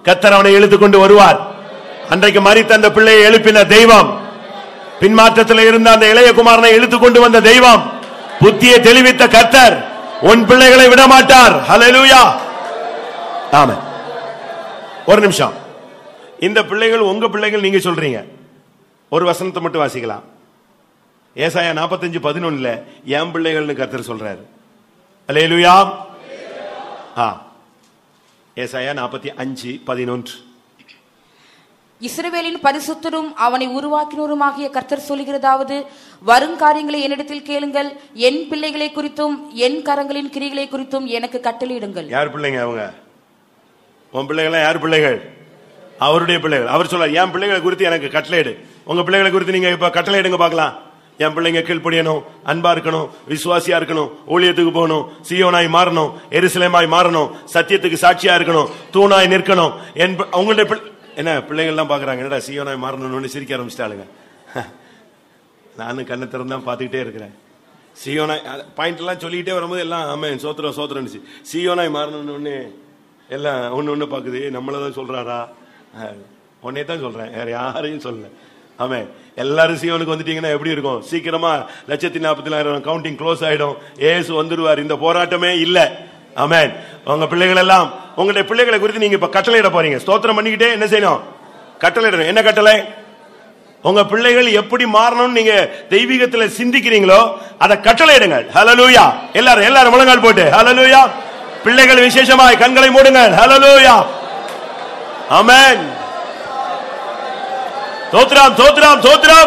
கத்தர் அவனை இழுத்து கொண்டு வருவார் அன்றைக்கு மறித்த அந்த பிள்ளையை எழுப்பின தெய்வம் பின்மாற்றத்தில் இருந்த அந்த இளைய குமாரனை இழுத்து கொண்டு வந்த தெய்வம் புத்தியை தெளிவித்த கத்தர் உன் பிள்ளைகளை விடமாட்டார் ஹalleluya ஆமென் ஒரு நிமிஷம் இந்த பிள்ளைகள் உங்க பிள்ளைகள் நீங்க சொல்றீங்க ஒரு வசனத்தை மட்டும் வாசிக்கலாம் ஏசாயா நாற்பத்தஞ்சு பதினொன்னுல என் பிள்ளைகள்னு கத்தர் சொல்றாரு அல்லேலுயா ஆ ஏசாயா நாற்பத்தி அஞ்சு பதினொன்று இஸ்ரவேலின் பரிசுத்தரும் அவனை உருவாக்கினருமாகிய கர்த்தர் சொல்லுகிறதாவது வருங்காரியங்களை என்னிடத்தில் கேளுங்கள் என் பிள்ளைகளை குறித்தும் என் கரங்களின் கிரிகளை குறித்தும் எனக்கு கட்டளையிடுங்கள் யார் பிள்ளைங்க அவங்க உன் பிள்ளைகளா யார் பிள்ளைகள் அவருடைய பிள்ளைகள் அவர் சொல்றார் என் பிள்ளைகளை குறித்து எனக்கு கட்டளையிடு உங்க பிள்ளைகளை குறித்து நீங்க இப்ப கட்டளையிடுங்க பார்க்கலாம் என் பிள்ளைங்க கீழ்ப்படியணும் அன்பா இருக்கணும் விசுவாசியா இருக்கணும் ஊழியத்துக்கு போகணும் சியோனாய் மாறணும் எருசலேமாய் மாறணும் சத்தியத்துக்கு சாட்சியா இருக்கணும் தூணாய் நிற்கணும் என் பி- அவங்களுடைய பிள்ளை- என்ன பிள்ளைகள் எல்லாம் பாக்குறாங்க என்னடா சியோனாய் மாறணும்னு சிரிக்க ஆரம்பிச்சிட்டாளுங்க நானும் கண்ணை திறந்து தான் பார்த்துக்கிட்டே இருக்கிறேன் சியோனாய் பாயிண்ட் எல்லாம் சொல்லிக்கிட்டே வரும்போது எல்லாம் ஆமே சோத்திரம் சோத்திரம் சியோனாய் மாறணும்னு ஒண்ணு எல்லாம் ஒண்ணு ஒண்ணு பாக்குது நம்மளதான் சொல்றாரா உன்னே தான் சொல்றேன் வேற யாரையும் சொல்லல ஆமே எல்லாரும் சியோனுக்கு வந்துட்டீங்கன்னா எப்படி இருக்கும் சீக்கிரமா லட்சத்தி நாற்பத்தி நாலாயிரம் கவுண்டிங் க்ளோஸ் ஆயிடும் ஏசு வந்துருவார் இந்த போராட்டமே இல்ல ஆமென் உங்க பிள்ளைகள் எல்லாம் உங்களுடைய பிள்ளைகளை குறித்து நீங்க இப்ப கட்டளையிட போறீங்க ஸ்தோத்திரம் பண்ணிக்கிட்டே என்ன செய்யணும் கட்டளையிடணும் என்ன கட்டளை உங்க பிள்ளைகள் எப்படி மாறணும்னு நீங்க தெய்வீகத்துல சிந்திக்கிறீங்களோ அதை கட்டளையிடுங்கள் ஹalleluya எல்லாரும் எல்லாரும் முழங்கால் போட்டு ஹalleluya பிள்ளைகள் விசேஷமாய் கண்களை மூடுங்கள் ஹalleluya ஆமென் தோத்ராம் தோத்ராம் தோத்ராம்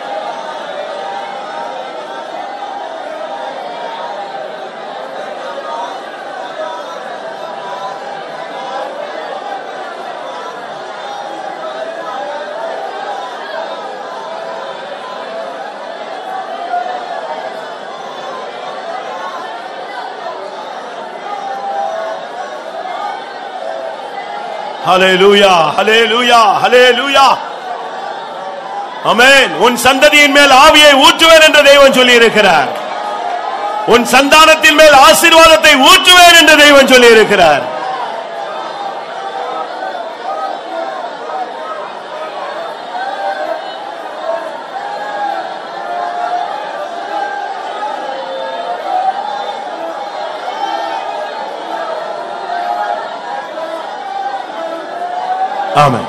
ஹalleluya ஹalleluya ஹalleluya ஆமென் உன் சந்ததியின் மேல் ஆவியை ஊற்றுவேன் என்று தெய்வம் சொல்லி இருக்கிறார் உன் சந்தானத்தின் மேல் ஆசீர்வாதத்தை ஊற்றுவேன் என்று தெய்வம் சொல்லி இருக்கிறார் ஆமென்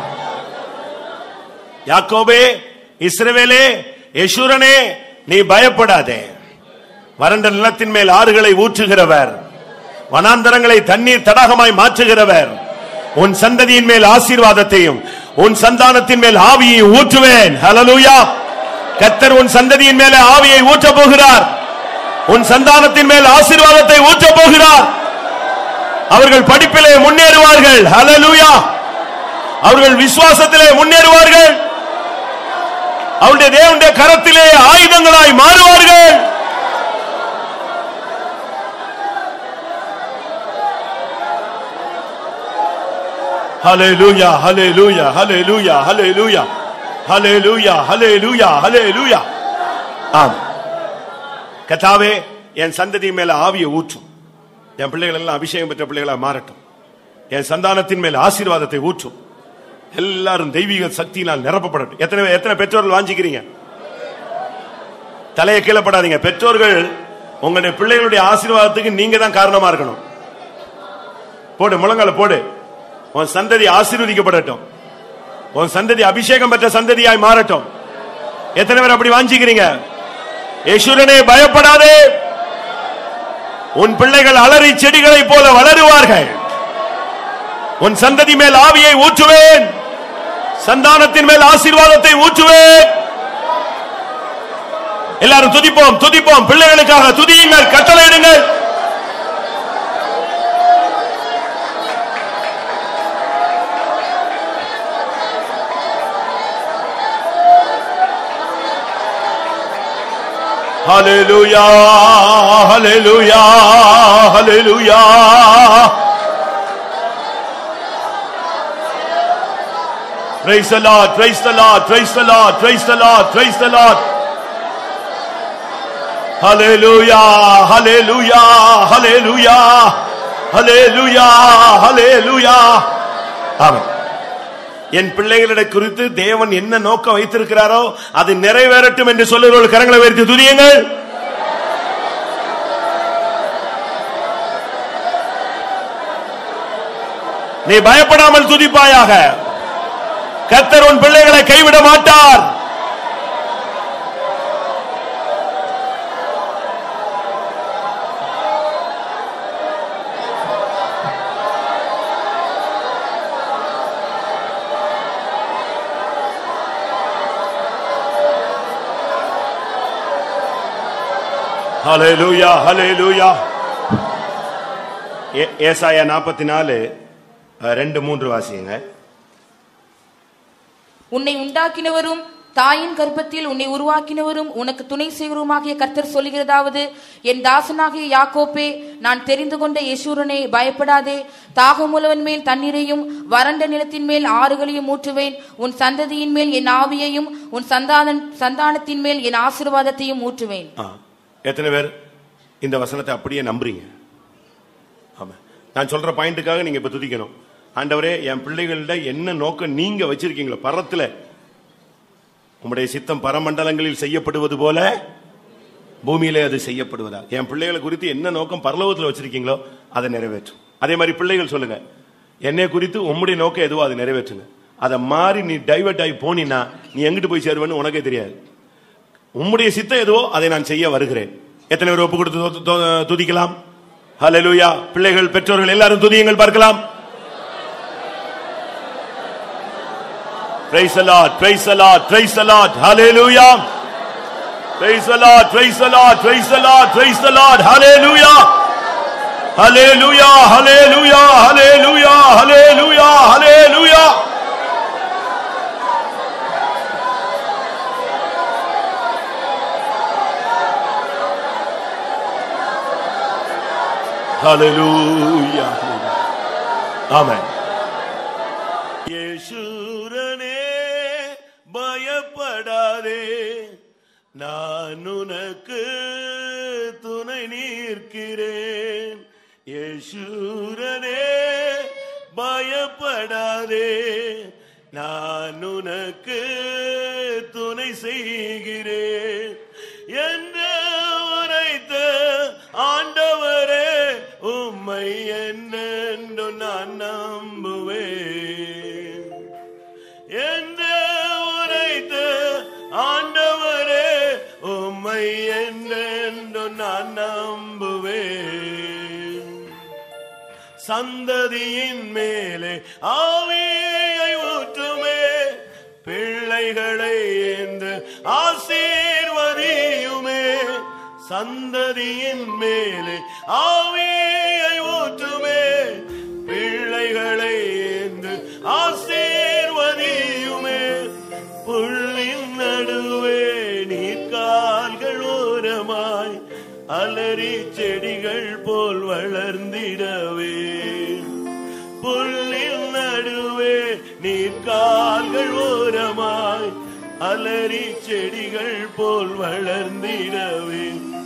யாக்கோபே இஸ்ரவேலே யசூரனே நீ பயப்படாதே வறண்ட நிலத்தின் மேல் ஆறுகளை ஊற்றுகிறவர் வனாந்தரங்களை தண்ணீர் தடாகமாய் மாற்றுகிறவர் உன் சந்ததியின் மேல் ஆசீர்வாதத்தையும் உன் சந்தானத்தின் மேல் ஆவியை ஊற்றுவேன் ஹalleluya கத்தர் உன் சந்ததியின் மேலே ஆவியை ஊற்றப் போகிறார் உன் சந்தானத்தின் மேல் ஆசீர்வாதத்தை ஊற்றப் போகிறார் அவர்கள் படிப்பிலே முன்னேறுவார்கள் ஹalleluya அவர்கள் விசுவாசத்திலே முன்னேறுவார்கள் அவருடைய தேவனுடைய கரத்திலே ஆயுதங்களாய் மாறுவார்கள் ஹalleluya ஹalleluya ஹalleluya ஹalleluya ஹalleluya ஹalleluya ஹalleluya ஆம் கர்த்தாவே என் சந்ததி மேல ஆவியை ஊற்றும் என் பிள்ளைகள் எல்லாம் அபிஷேகம் பெற்ற பிள்ளைகளா மாறட்டும் என் சந்தானத்தின் மேல் ஆசீர்வாதத்தை ஊற்றும் எல்லாரும் தெய்வீக சக்தியினால் நிரப்பப்படட்டும் எத்தனை எத்தனை பெற்றோர்கள் வாஞ்சிக்கிறீங்க தலையை கீழப்படாதீங்க பெற்றோர்கள் உங்களுடைய பிள்ளைகளுடைய ஆசீர்வாதத்துக்கு நீங்க தான் காரணமா இருக்கணும் போடு முழங்கால போடு உன் சந்ததி ஆசீர்வதிக்கப்படட்டும் உன் சந்ததி அபிஷேகம் பெற்ற சந்ததியாய் மாறட்டும் எத்தனை பேர் அப்படி வாஞ்சிக்கிறீங்க யேசுரனே பயப்படாதே உன் பிள்ளைகள் அலறி செடிகளைப் போல வளருவார்கள் உன் சந்ததி மேல் ஆவியை ஊற்றுவேன் சந்தானத்தின் மேல் ஆசீர்வாதத்தை ஊற்றுவேன் எல்லாரும் துதிப்போம் துதிப்போம் பிள்ளைகளுக்காக துதியுங்கள் கட்டளையிடுங்கள் Hallelujah, hallelujah, hallelujah. Praise the Lord, praise the Lord, praise the Lord, praise the Lord, praise the Lord. Hallelujah, hallelujah, hallelujah, hallelujah, hallelujah. Amen. என் பிள்ளைகளிட குறித்து தேவன் என்ன நோக்கம் வைத்திருக்கிறாரோ அது நிறைவேறட்டும் என்று சொல்லுகிறவர்கள் கரங்களை உயர்த்தி துதியுங்கள் நீ பயப்படாமல் துதிப்பாயாக கர்த்தர் உன் பிள்ளைகளை கைவிட மாட்டார் ஹalleluya ஹalleluya ஏ- ஏசாயா 44 அஹ், ரெண்டு மூன்று வாசியுங்க உன்னை உண்டாக்கினவரும் தாயின் கர்ப்பத்தில் உன்னை உருவாக்கினவரும் உனக்கு துணை செய்வருமாகிய கர்த்தர் சொல்லுகிறதாவது என் தாசனாகிய யாக்கோப்பே நான் தெரிந்து கொண்ட யசூரனே பயப்படாதே தாகமுள்ளவன் மேல் தண்ணீரையும் வறண்ட நிலத்தின் மேல் ஆறுகளையும் ஊற்றுவேன் உன் சந்ததியின் மேல் என் ஆவியையும் உன் சந்தான சந்தானத்தின் மேல் என் ஆசீர்வாதத்தையும் ஊற்றுவேன் ஆ. எத்தனை பேர் இந்த வசனத்தை அப்படியே நம்புறீங்க ஆமா நான் சொல்ற பாயிண்ட்டுக்காக நீங்க இப்ப துதிக்கணும் ஆண்டவரே என் பிள்ளைகள்ட என்ன நோக்கம் நீங்க வச்சிருக்கீங்களோ பரத்துல உம்முடைய சித்தம் பரமண்டலங்களில் செய்யப்படுவது போல பூமியிலே அது செய்யப்படுவதா என் பிள்ளைகளை குறித்து என்ன நோக்கம் பரலோகத்தில் வச்சிருக்கீங்களோ அதை நிறைவேற்றும் அதே மாதிரி பிள்ளைகள் சொல்லுங்க என்னை குறித்து உம்முடைய நோக்கம் எதுவோ அதை நிறைவேற்றுங்க அதை மாறி நீ டைவர்ட் ஆகி போனீன்னா நீ எங்கிட்டு போய் சேருவேன்னு உனக்கே தெரியாது உம்முடைய சித்தம் எதுவோ அதை நான் செய்ய வருகிறேன் எத்தனை பேர் ஒப்பு கொடுத்து து- து- துதிக்கலாம் ஹalleluya பிள்ளைகள் பெற்றோர்கள் எல்லாரும் துதியுங்கள் பார்க்கலாம் praise the lord praise the lord praise the lord hallelujah praise the lord praise the lord praise the lord praise the lord hallelujah hallelujah hallelujah hallelujah hallelujah hallelujah Hallelujah. Amen. யேசூரனே பயப்படாதே நான் உனக்கு துணை நிற்கிறேன் யேசூரனே பயப்படாதே நான் உனக்கு துணை செய்கிறேன் என்று உரைத்த ஆண்டவரே உம்மை என்னென்று நான் நம்புவேன் என்று உரைத்த ஆண்டவரே உம்மை என்னென்று நான் நம்புவேன் சந்ததியின் மேலே ஆவியை ஊற்றுமே பிள்ளைகளை என்று ஆசீர்வதியுமே சந்ததியின் மேலே ஆவியை ஊற்றுமே பிள்ளைகளை என்று ஆசீர்வதியுமே புள்ளின் நடுவே நீர்கால்கள் ஓரமாய் அலறி செடிகள் போல் வளர்ந்திடவே புல்லில் நடுவே நீர்கால்கள் ஓரமாய் அலறி செடிகள் போல் வளர்ந்திடவே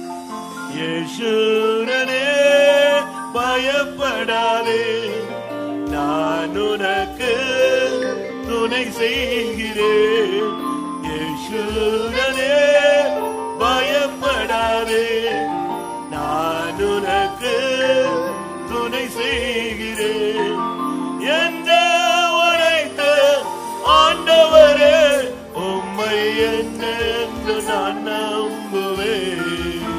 யேசூரனே பயப்படாதே நான் உனக்கு துணை செய்கிறேன் யேசூரனே பயப்படாதே நான் உனக்கு துணை செய்கிறேன் என்ற உரைத்த ஆண்டவரே உம்மை என்னென்று நான் நம்புவேன்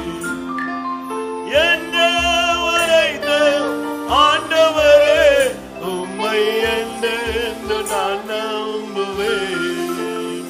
என்ற உரைத்த ஆண்டவரே உம்மை என்னென்று நான் நம்புவேன்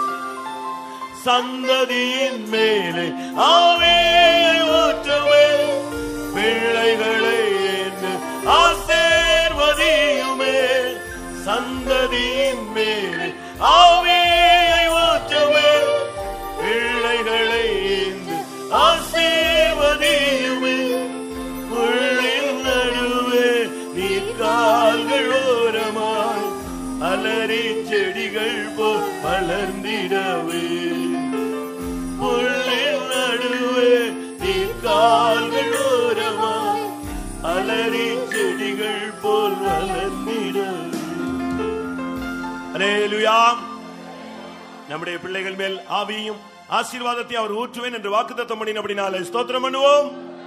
சந்ததியின் மேலே ஆவியை ஊற்றுவே பிள்ளைகளை என்று ஆசீர்வதியுமே சந்ததியின் மேலே ஆவியை ஊற்றுவே பிள்ளைகளை என்று ஆசீர்வதியுமே புள்ளின் நடுவே நீ கால்கள் ஓரமாய் அலறி செடிகள் போல் வளர்ந்திடவே புள்ளின் நடுவே நீ கால்கள் ஓரமாய் அலறி செடிகள் போல் வளர்ந்திடவே அலேலுயா நம்முடைய பிள்ளைகள் மேல் ஆவியும் ஆசீர்வாதத்தை அவர் ஊற்றுவேன் என்று வாக்குத்தத்தம் பண்ணினபடினாலே ஸ்தோத்திரம் பண்ணுவோம்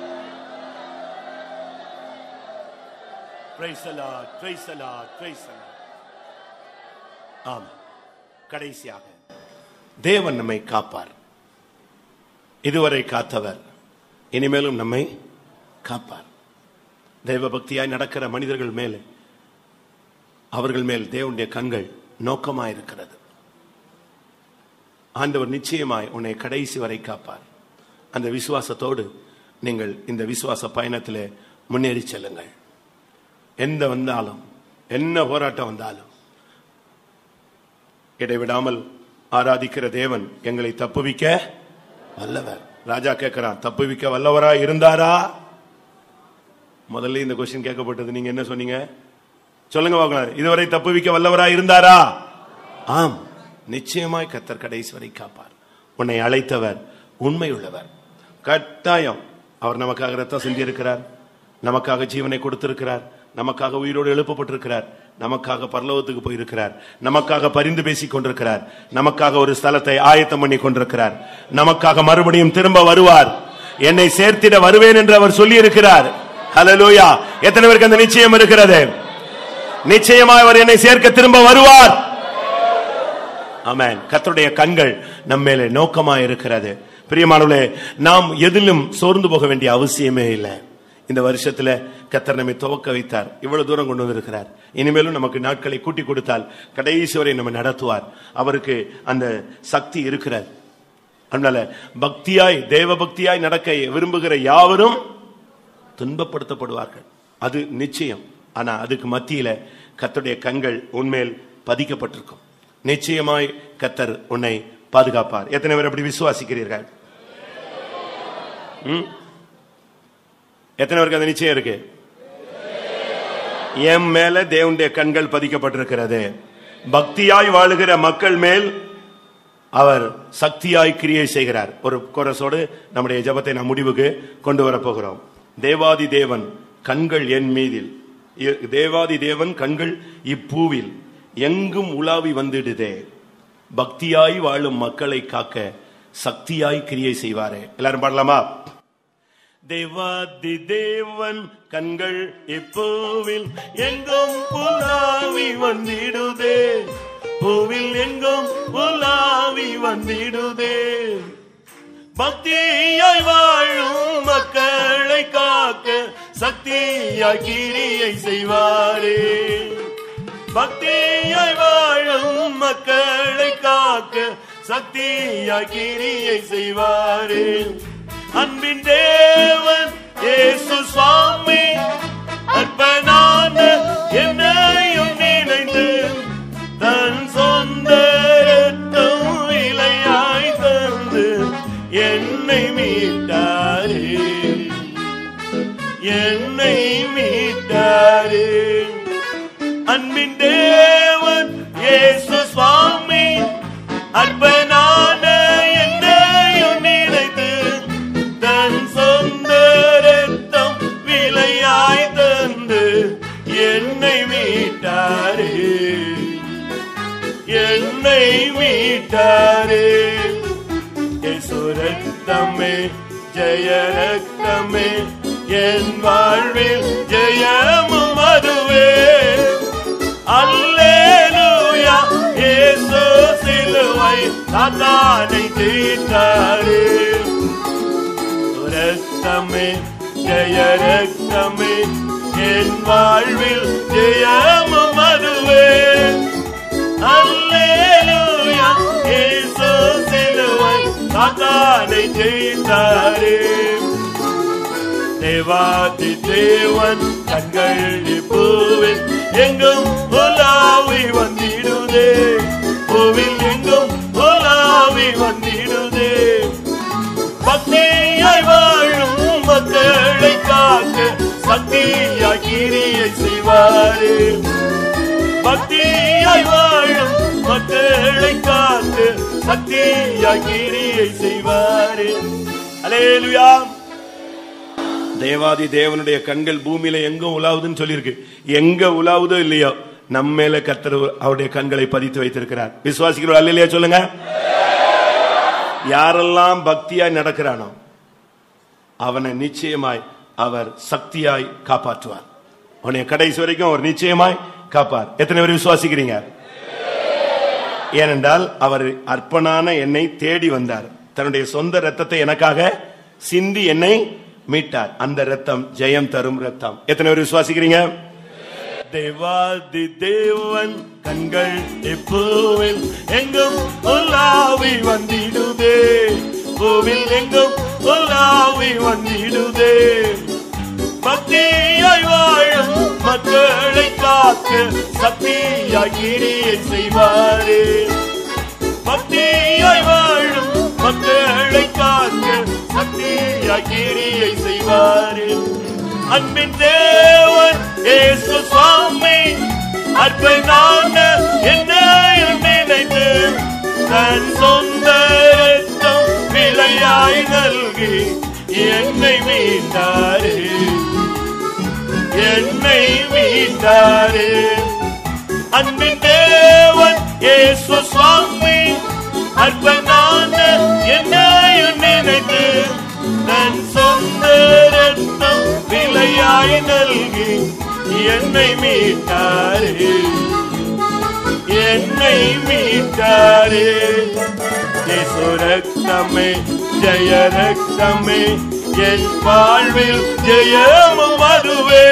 Praise the Lord, praise the Lord, praise the Lord. ஆம் கடைசியாக தேவன் நம்மை காப்பார் இதுவரை காத்தவர் இனிமேலும் நம்மை காப்பார் தெய்வ பக்தியாய் நடக்கிற மனிதர்கள் மேலே அவர்கள் மேல் தேவனுடைய கண்கள் நோக்கமாயிருக்கிறது ஆண்டவர் நிச்சயமாய் உன்னை கடைசி வரை காப்பார் அந்த விசுவாசத்தோடு நீங்கள் இந்த விசுவாச பயணத்திலே முன்னேறி செல்லுங்கள் எந்த வந்தாலும் என்ன போராட்டம் வந்தாலும் இடைவிடாமல் ஆராதிக்கிற தேவன் எங்களை தப்புவிக்க வல்லவர் ராஜா கேட்கிறான் தப்புவிக்க வல்லவரா இருந்தாரா முதல்ல இந்த கொஸ்டின் கேட்கப்பட்டது நீங்க என்ன சொன்னீங்க சொல்லுங்க பார்க்கலாம் இதுவரை தப்புவிக்க வல்லவரா இருந்தாரா ஆம் நிச்சயமாய் கத்தர் கடைசி வரை காப்பார் உன்னை அழைத்தவர் உண்மை உள்ளவர் கட்டாயம் அவர் நமக்காக ரத்தம் செஞ்சிருக்கிறார் நமக்காக ஜீவனை கொடுத்திருக்கிறார் நமக்காக உயிரோடு எழுப்பப்பட்டிருக்கிறார் நமக்காக பரலோகத்துக்கு போயிருக்கிறார் நமக்காக பரிந்து பேசிக் கொண்டிருக்கிறார் நமக்காக ஒரு ஸ்தலத்தை ஆயத்தம் பண்ணி கொண்டிருக்கிறார் நமக்காக மறுபடியும் திரும்ப வருவார் என்னை சேர்த்திட வருவேன் என்று அவர் சொல்லி இருக்கிறார் ஹalleluya எத்தனை பேருக்கு அந்த நிச்சயம் இருக்கிறது நிச்சயமாக அவர் என்னை சேர்க்க திரும்ப வருவார் ஆமென் கர்த்தருடைய கண்கள் நம்மேலே நோக்கமா இருக்கிறது பிரியமானவர்களே நாம் எதிலும் சோர்ந்து போக வேண்டிய அவசியமே இல்லை இந்த வருஷத்துல கத்தர் நம்மை துவக்க வைத்தார் இவ்வளவு தூரம் கொண்டு வந்திருக்கிறார் இனிமேலும் நமக்கு நாட்களை கூட்டி கொடுத்தால் கடைசி வரை நம்ம நடத்துவார் அவருக்கு அந்த சக்தி இருக்கிறார் அதனால பக்தியாய் தேவ பக்தியாய் நடக்க விரும்புகிற யாவரும் துன்பப்படுத்தப்படுவார்கள் அது நிச்சயம் ஆனா அதுக்கு மத்தியில கத்தருடைய கண்கள் உன்மேல் பதிக்கப்பட்டிருக்கும் நிச்சயமாய் கத்தர் உன்னை பாதுகாப்பார் எத்தனை பேர் அப்படி விசுவாசிக்கிறீர்கள் ம்? எத்தனை பேருக்கு அந்த நிச்சயம் இருக்கு என் மேல தேவனுடைய கண்கள் பதிக்கப்பட்டிருக்கிறது பக்தியாய் வாழுகிற மக்கள் மேல் அவர் சக்தியாய் கிரியை செய்கிறார் ஒரு கோரஸோடு நம்முடைய ஜெபத்தை நாம் முடிவுக்கு கொண்டு வரப் போகிறோம் தேவாதி தேவன் கண்கள் என் மீதில் இ- தேவாதி தேவன் கண்கள் இப்பூவில் எங்கும் உலாவி வந்திடுதே பக்தியாய் வாழும் மக்களை காக்க சக்தியாய் கிரியை செய்வாரே எல்லாரும் பாடலாமா தேவாதி தேவன் கண்கள் எப்போவில் எங்கும் புலாவி வந்திடுதே பூவில் எங்கும் புலாவி வந்திடுதே பக்தியாய் வாழும் மக்களை காக்க சக்தியாய் கிரியை செய்வாரே பக்தியாய் வாழும் மக்களை காக்க சக்தியாய் கிரியை செய்வாரே அன்பின் தேவன் இயேசு சுவாமி அற்பனான என்னையும் நினைந்து தன் சொந்த ரத்தம் விலையாய் தந்து என்னை மீட்டாரே என்னை மீட்டாரே அன்பின் தேவன் இயேசு சுவாமி அற்பனான என்னையும் நினைத்து தன் சொந்த ரத்தம் விலையாய் தந்து என்னை மீட்டாரே என்னை மீட்டாரே இயேசு ரத்தமே ஜெய ரத்தமே என் வாழ்வில் ஜெயமும் அதுவே அல்லேலூயா இயேசு சிலுவை சாத்தானை ஜெயித்தாரே ரத்தமே ஜெய ரத்தமே என் வாழ்வில் ஜெயமும் அதுவே அல்லேலூயா இயேசு சிலுவை சாத்தானை ஜெயித்தாரே தேவாதி தேவன் கண்கள் பூவில் எங்கும் உலாவி வந்திடுதே பூவில் எங்கும் உலாவி வந்திடுதே பக்தியாய் வாழும் மக்களை காக்க சக்தியாய் கிரியை செய்வாரே பக்தியாய் வாழும் மக்களை காத்து சக்தியாய் கிரியை செய்வாரே அலேலுயா தேவாதி தேவனுடைய கண்கள் பூமியில எங்க உலாவுதுன்னு சொல்லியிருக்கு எங்க உலாவுதோ இல்லையோ நம்ம மேல கர்த்தர் அவருடைய கண்களை பதித்து வைத்திருக்கிறார் விசுவாசிக்கிறோம் அல்லையா சொல்லுங்க யாரெல்லாம் பக்தியாய் நடக்கிறானோ அவனை நிச்சயமாய் அவர் சக்தியாய் காப்பாற்றுவார் உன்னை கடைசி வரைக்கும் அவர் நிச்சயமாய் காப்பார் எத்தனை பேர் விசுவாசிக்கிறீங்க ஏனென்றால் அவர் அர்ப்பணான என்னை தேடி வந்தார் தன்னுடைய சொந்த ரத்தத்தை எனக்காக சிந்தி என்னை மீட்டார் அந்த ரத்தம் ஜெயம் தரும் ரத்தம் எத்தனை பேர் விசுவாசிக்கிறீங்க தேவாதி தேவன் கண்கள் எப்போவில் எங்கும் உலாவி வந்திடுதே கோவில் எங்கும் உலாவி வந்திடுதே பக்தியாய் வாழும் மக்களை காக்க சக்தியாய் கிரியை செய்வாரே பக்தியாய் வாழும் மக்களை காக்க சக்தியாய் கிரியை செய்வாரே அன்பின் தேவன் ஏசு சுவாமி அற்பனான என்னை நினைத்து தன் சொந்த ரத்தம் விலையாய் நல்கி என்னை மீட்டாரே என்னை மீட்டாரே அன்பின் தேவன் இயேசு சுவாமி அற்பனான என்னையும் நினைத்து தன் சொந்த ரத்தம் விலையாய் நல்கி என்னை மீட்டாரே என்னை மீட்டாரே இயேசு ரக்தமே ஜெய ரக்தமே என் வாழ்வில் ஜெயமும் அதுவே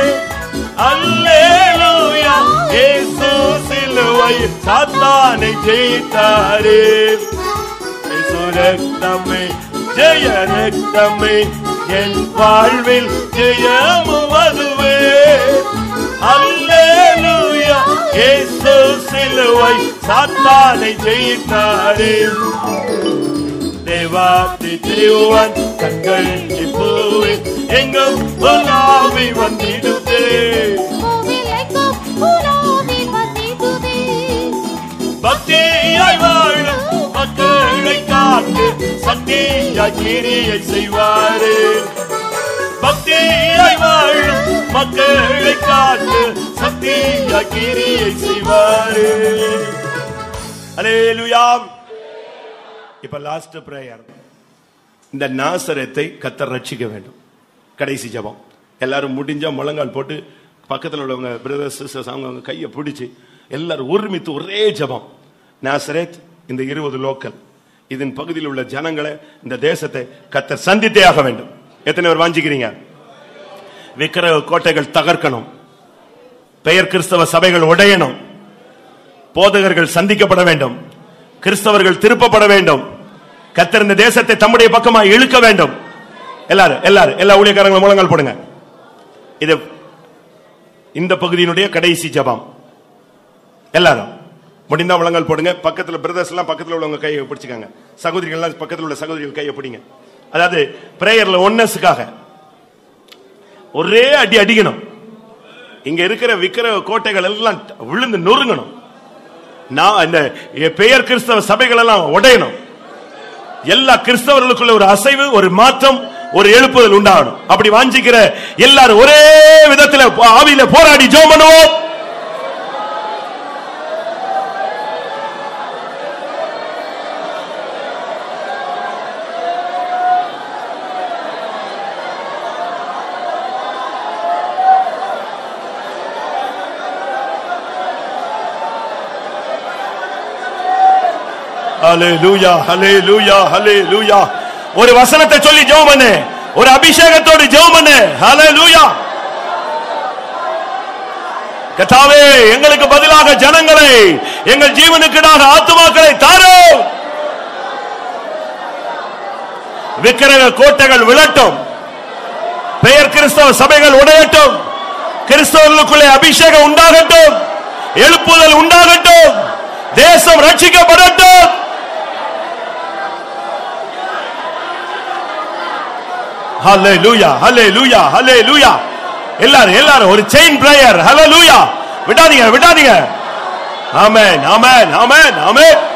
அல்லேலூயா இயேசு சிலுவை சாத்தானை ஜெயித்தாரே இயேசு ரக்தமே ஜெய ரக்தமே என் வாழ்வில் ஜெயமும் அதுவே அல்லேலூயா இயேசு சிலுவை சாத்தானை ஜெயித்தாரே தேவாதி தேவன் கண்கள் இப்போவே எங்கும் உலாவி வந்திடுதே கோவிலெங்கும் உலாவி வந்திடுதே. பக்தியாய் வாழும் மக்களை காத்து சக்தியாய் கிரியை செய்வாரே பக்தியாய் வாழும் மக்களை காத்து சக்தியாய் கிரியை செய்வாரே அல்லேலூயா இப்ப லாஸ்ட் பிரேயர் இந்த நாசரத்தை கத்தர் ரட்சிக்க வேண்டும் கடைசி ஜெபம் எல்லாரும் முடிஞ்சா முழங்கால் போட்டு பக்கத்தில் உள்ளவங்க பிரதர்ஸ் சிஸ்டர்ஸ் அவங்க அவங்க கையை பிடிச்சு எல்லாரும் ஒருமித்து ஒரே ஜெபம் நாசரேத் இந்த இருபது லோக்கல் இதன் பகுதியில் உள்ள ஜனங்களை இந்த தேசத்தை கத்தர் சந்தித்தே ஆக வேண்டும் எத்தனை பேர் வாஞ்சிக்கிறீங்க விக்கிரக கோட்டைகள் தகர்க்கணும் பெயர் கிறிஸ்தவ சபைகள் உடையணும் போதகர்கள் சந்திக்கப்பட வேண்டும் கிறிஸ்தவர்கள் திருப்பப்பட வேண்டும் கத்தர் இந்த தேசத்தை தம்முடைய பக்கமா இழுக்க வேண்டும் எல்லாரும் எல்லாரும் எல்லா ஊழியக்காரங்களும் முழங்கால் போடுங்க இது இந்த பகுதியினுடைய கடைசி ஜெபம் எல்லாரும் முடிந்தா முழங்கால் போடுங்க பக்கத்துல பிரதர்ஸ் எல்லாம் பக்கத்துல உள்ளவங்க கையை பிடிச்சுக்காங்க சகோதரிகள் எல்லாம் பக்கத்துல உள்ள சகோதரிகள் கையை பிடிங்க அதாவது பிரேயர்ல ஒன்னஸுக்காக ஒரே அடி அடிக்கணும் இங்க இருக்கிற விக்கிர கோட்டைகள் எல்லாம் விழுந்து நொறுங்கணும் நான் இந்த பெயர் கிறிஸ்தவ சபைகள் எல்லாம் உடையணும் எல்லா கிறிஸ்தவர்களுக்குள்ள ஒரு அசைவு ஒரு மாற்றம் ஒரு எழுப்புதல் உண்டாகணும் அப்படி வாஞ்சிக்கிற எல்லாரும் ஒரே விதத்துல ஆவியில போராடி ஜெபம் பண்ணுவோம் ஹalleluya ஹalleluya ஹalleluya ஒரு வசனத்தை சொல்லி ஜெபம் பண்ணு ஒரு அபிஷேகத்தோடு ஜெபம் பண்ணு ஹalleluya கர்த்தாவே எங்களுக்கு பதிலாக ஜனங்களை எங்கள் ஜீவனுக்குடாக ஆத்துமாக்களை தாரும் விக்கிரக கோட்டைகள் விழட்டும் பெயர் கிறிஸ்தவ சபைகள் உடையட்டும் கிறிஸ்தவர்களுக்குள்ளே அபிஷேகம் உண்டாகட்டும் எழுப்புதல் உண்டாகட்டும் தேசம் ரட்சிக்கப்படட்டும் ஹalleluya ஹalleluya ஹalleluya எல்லாரும் எல்லாரும் ஒரு செயின் பிரேயர் ஹalleluya விடாதீங்க விடாதீங்க ஆமென் ஆமென் ஆமென் ஆமென்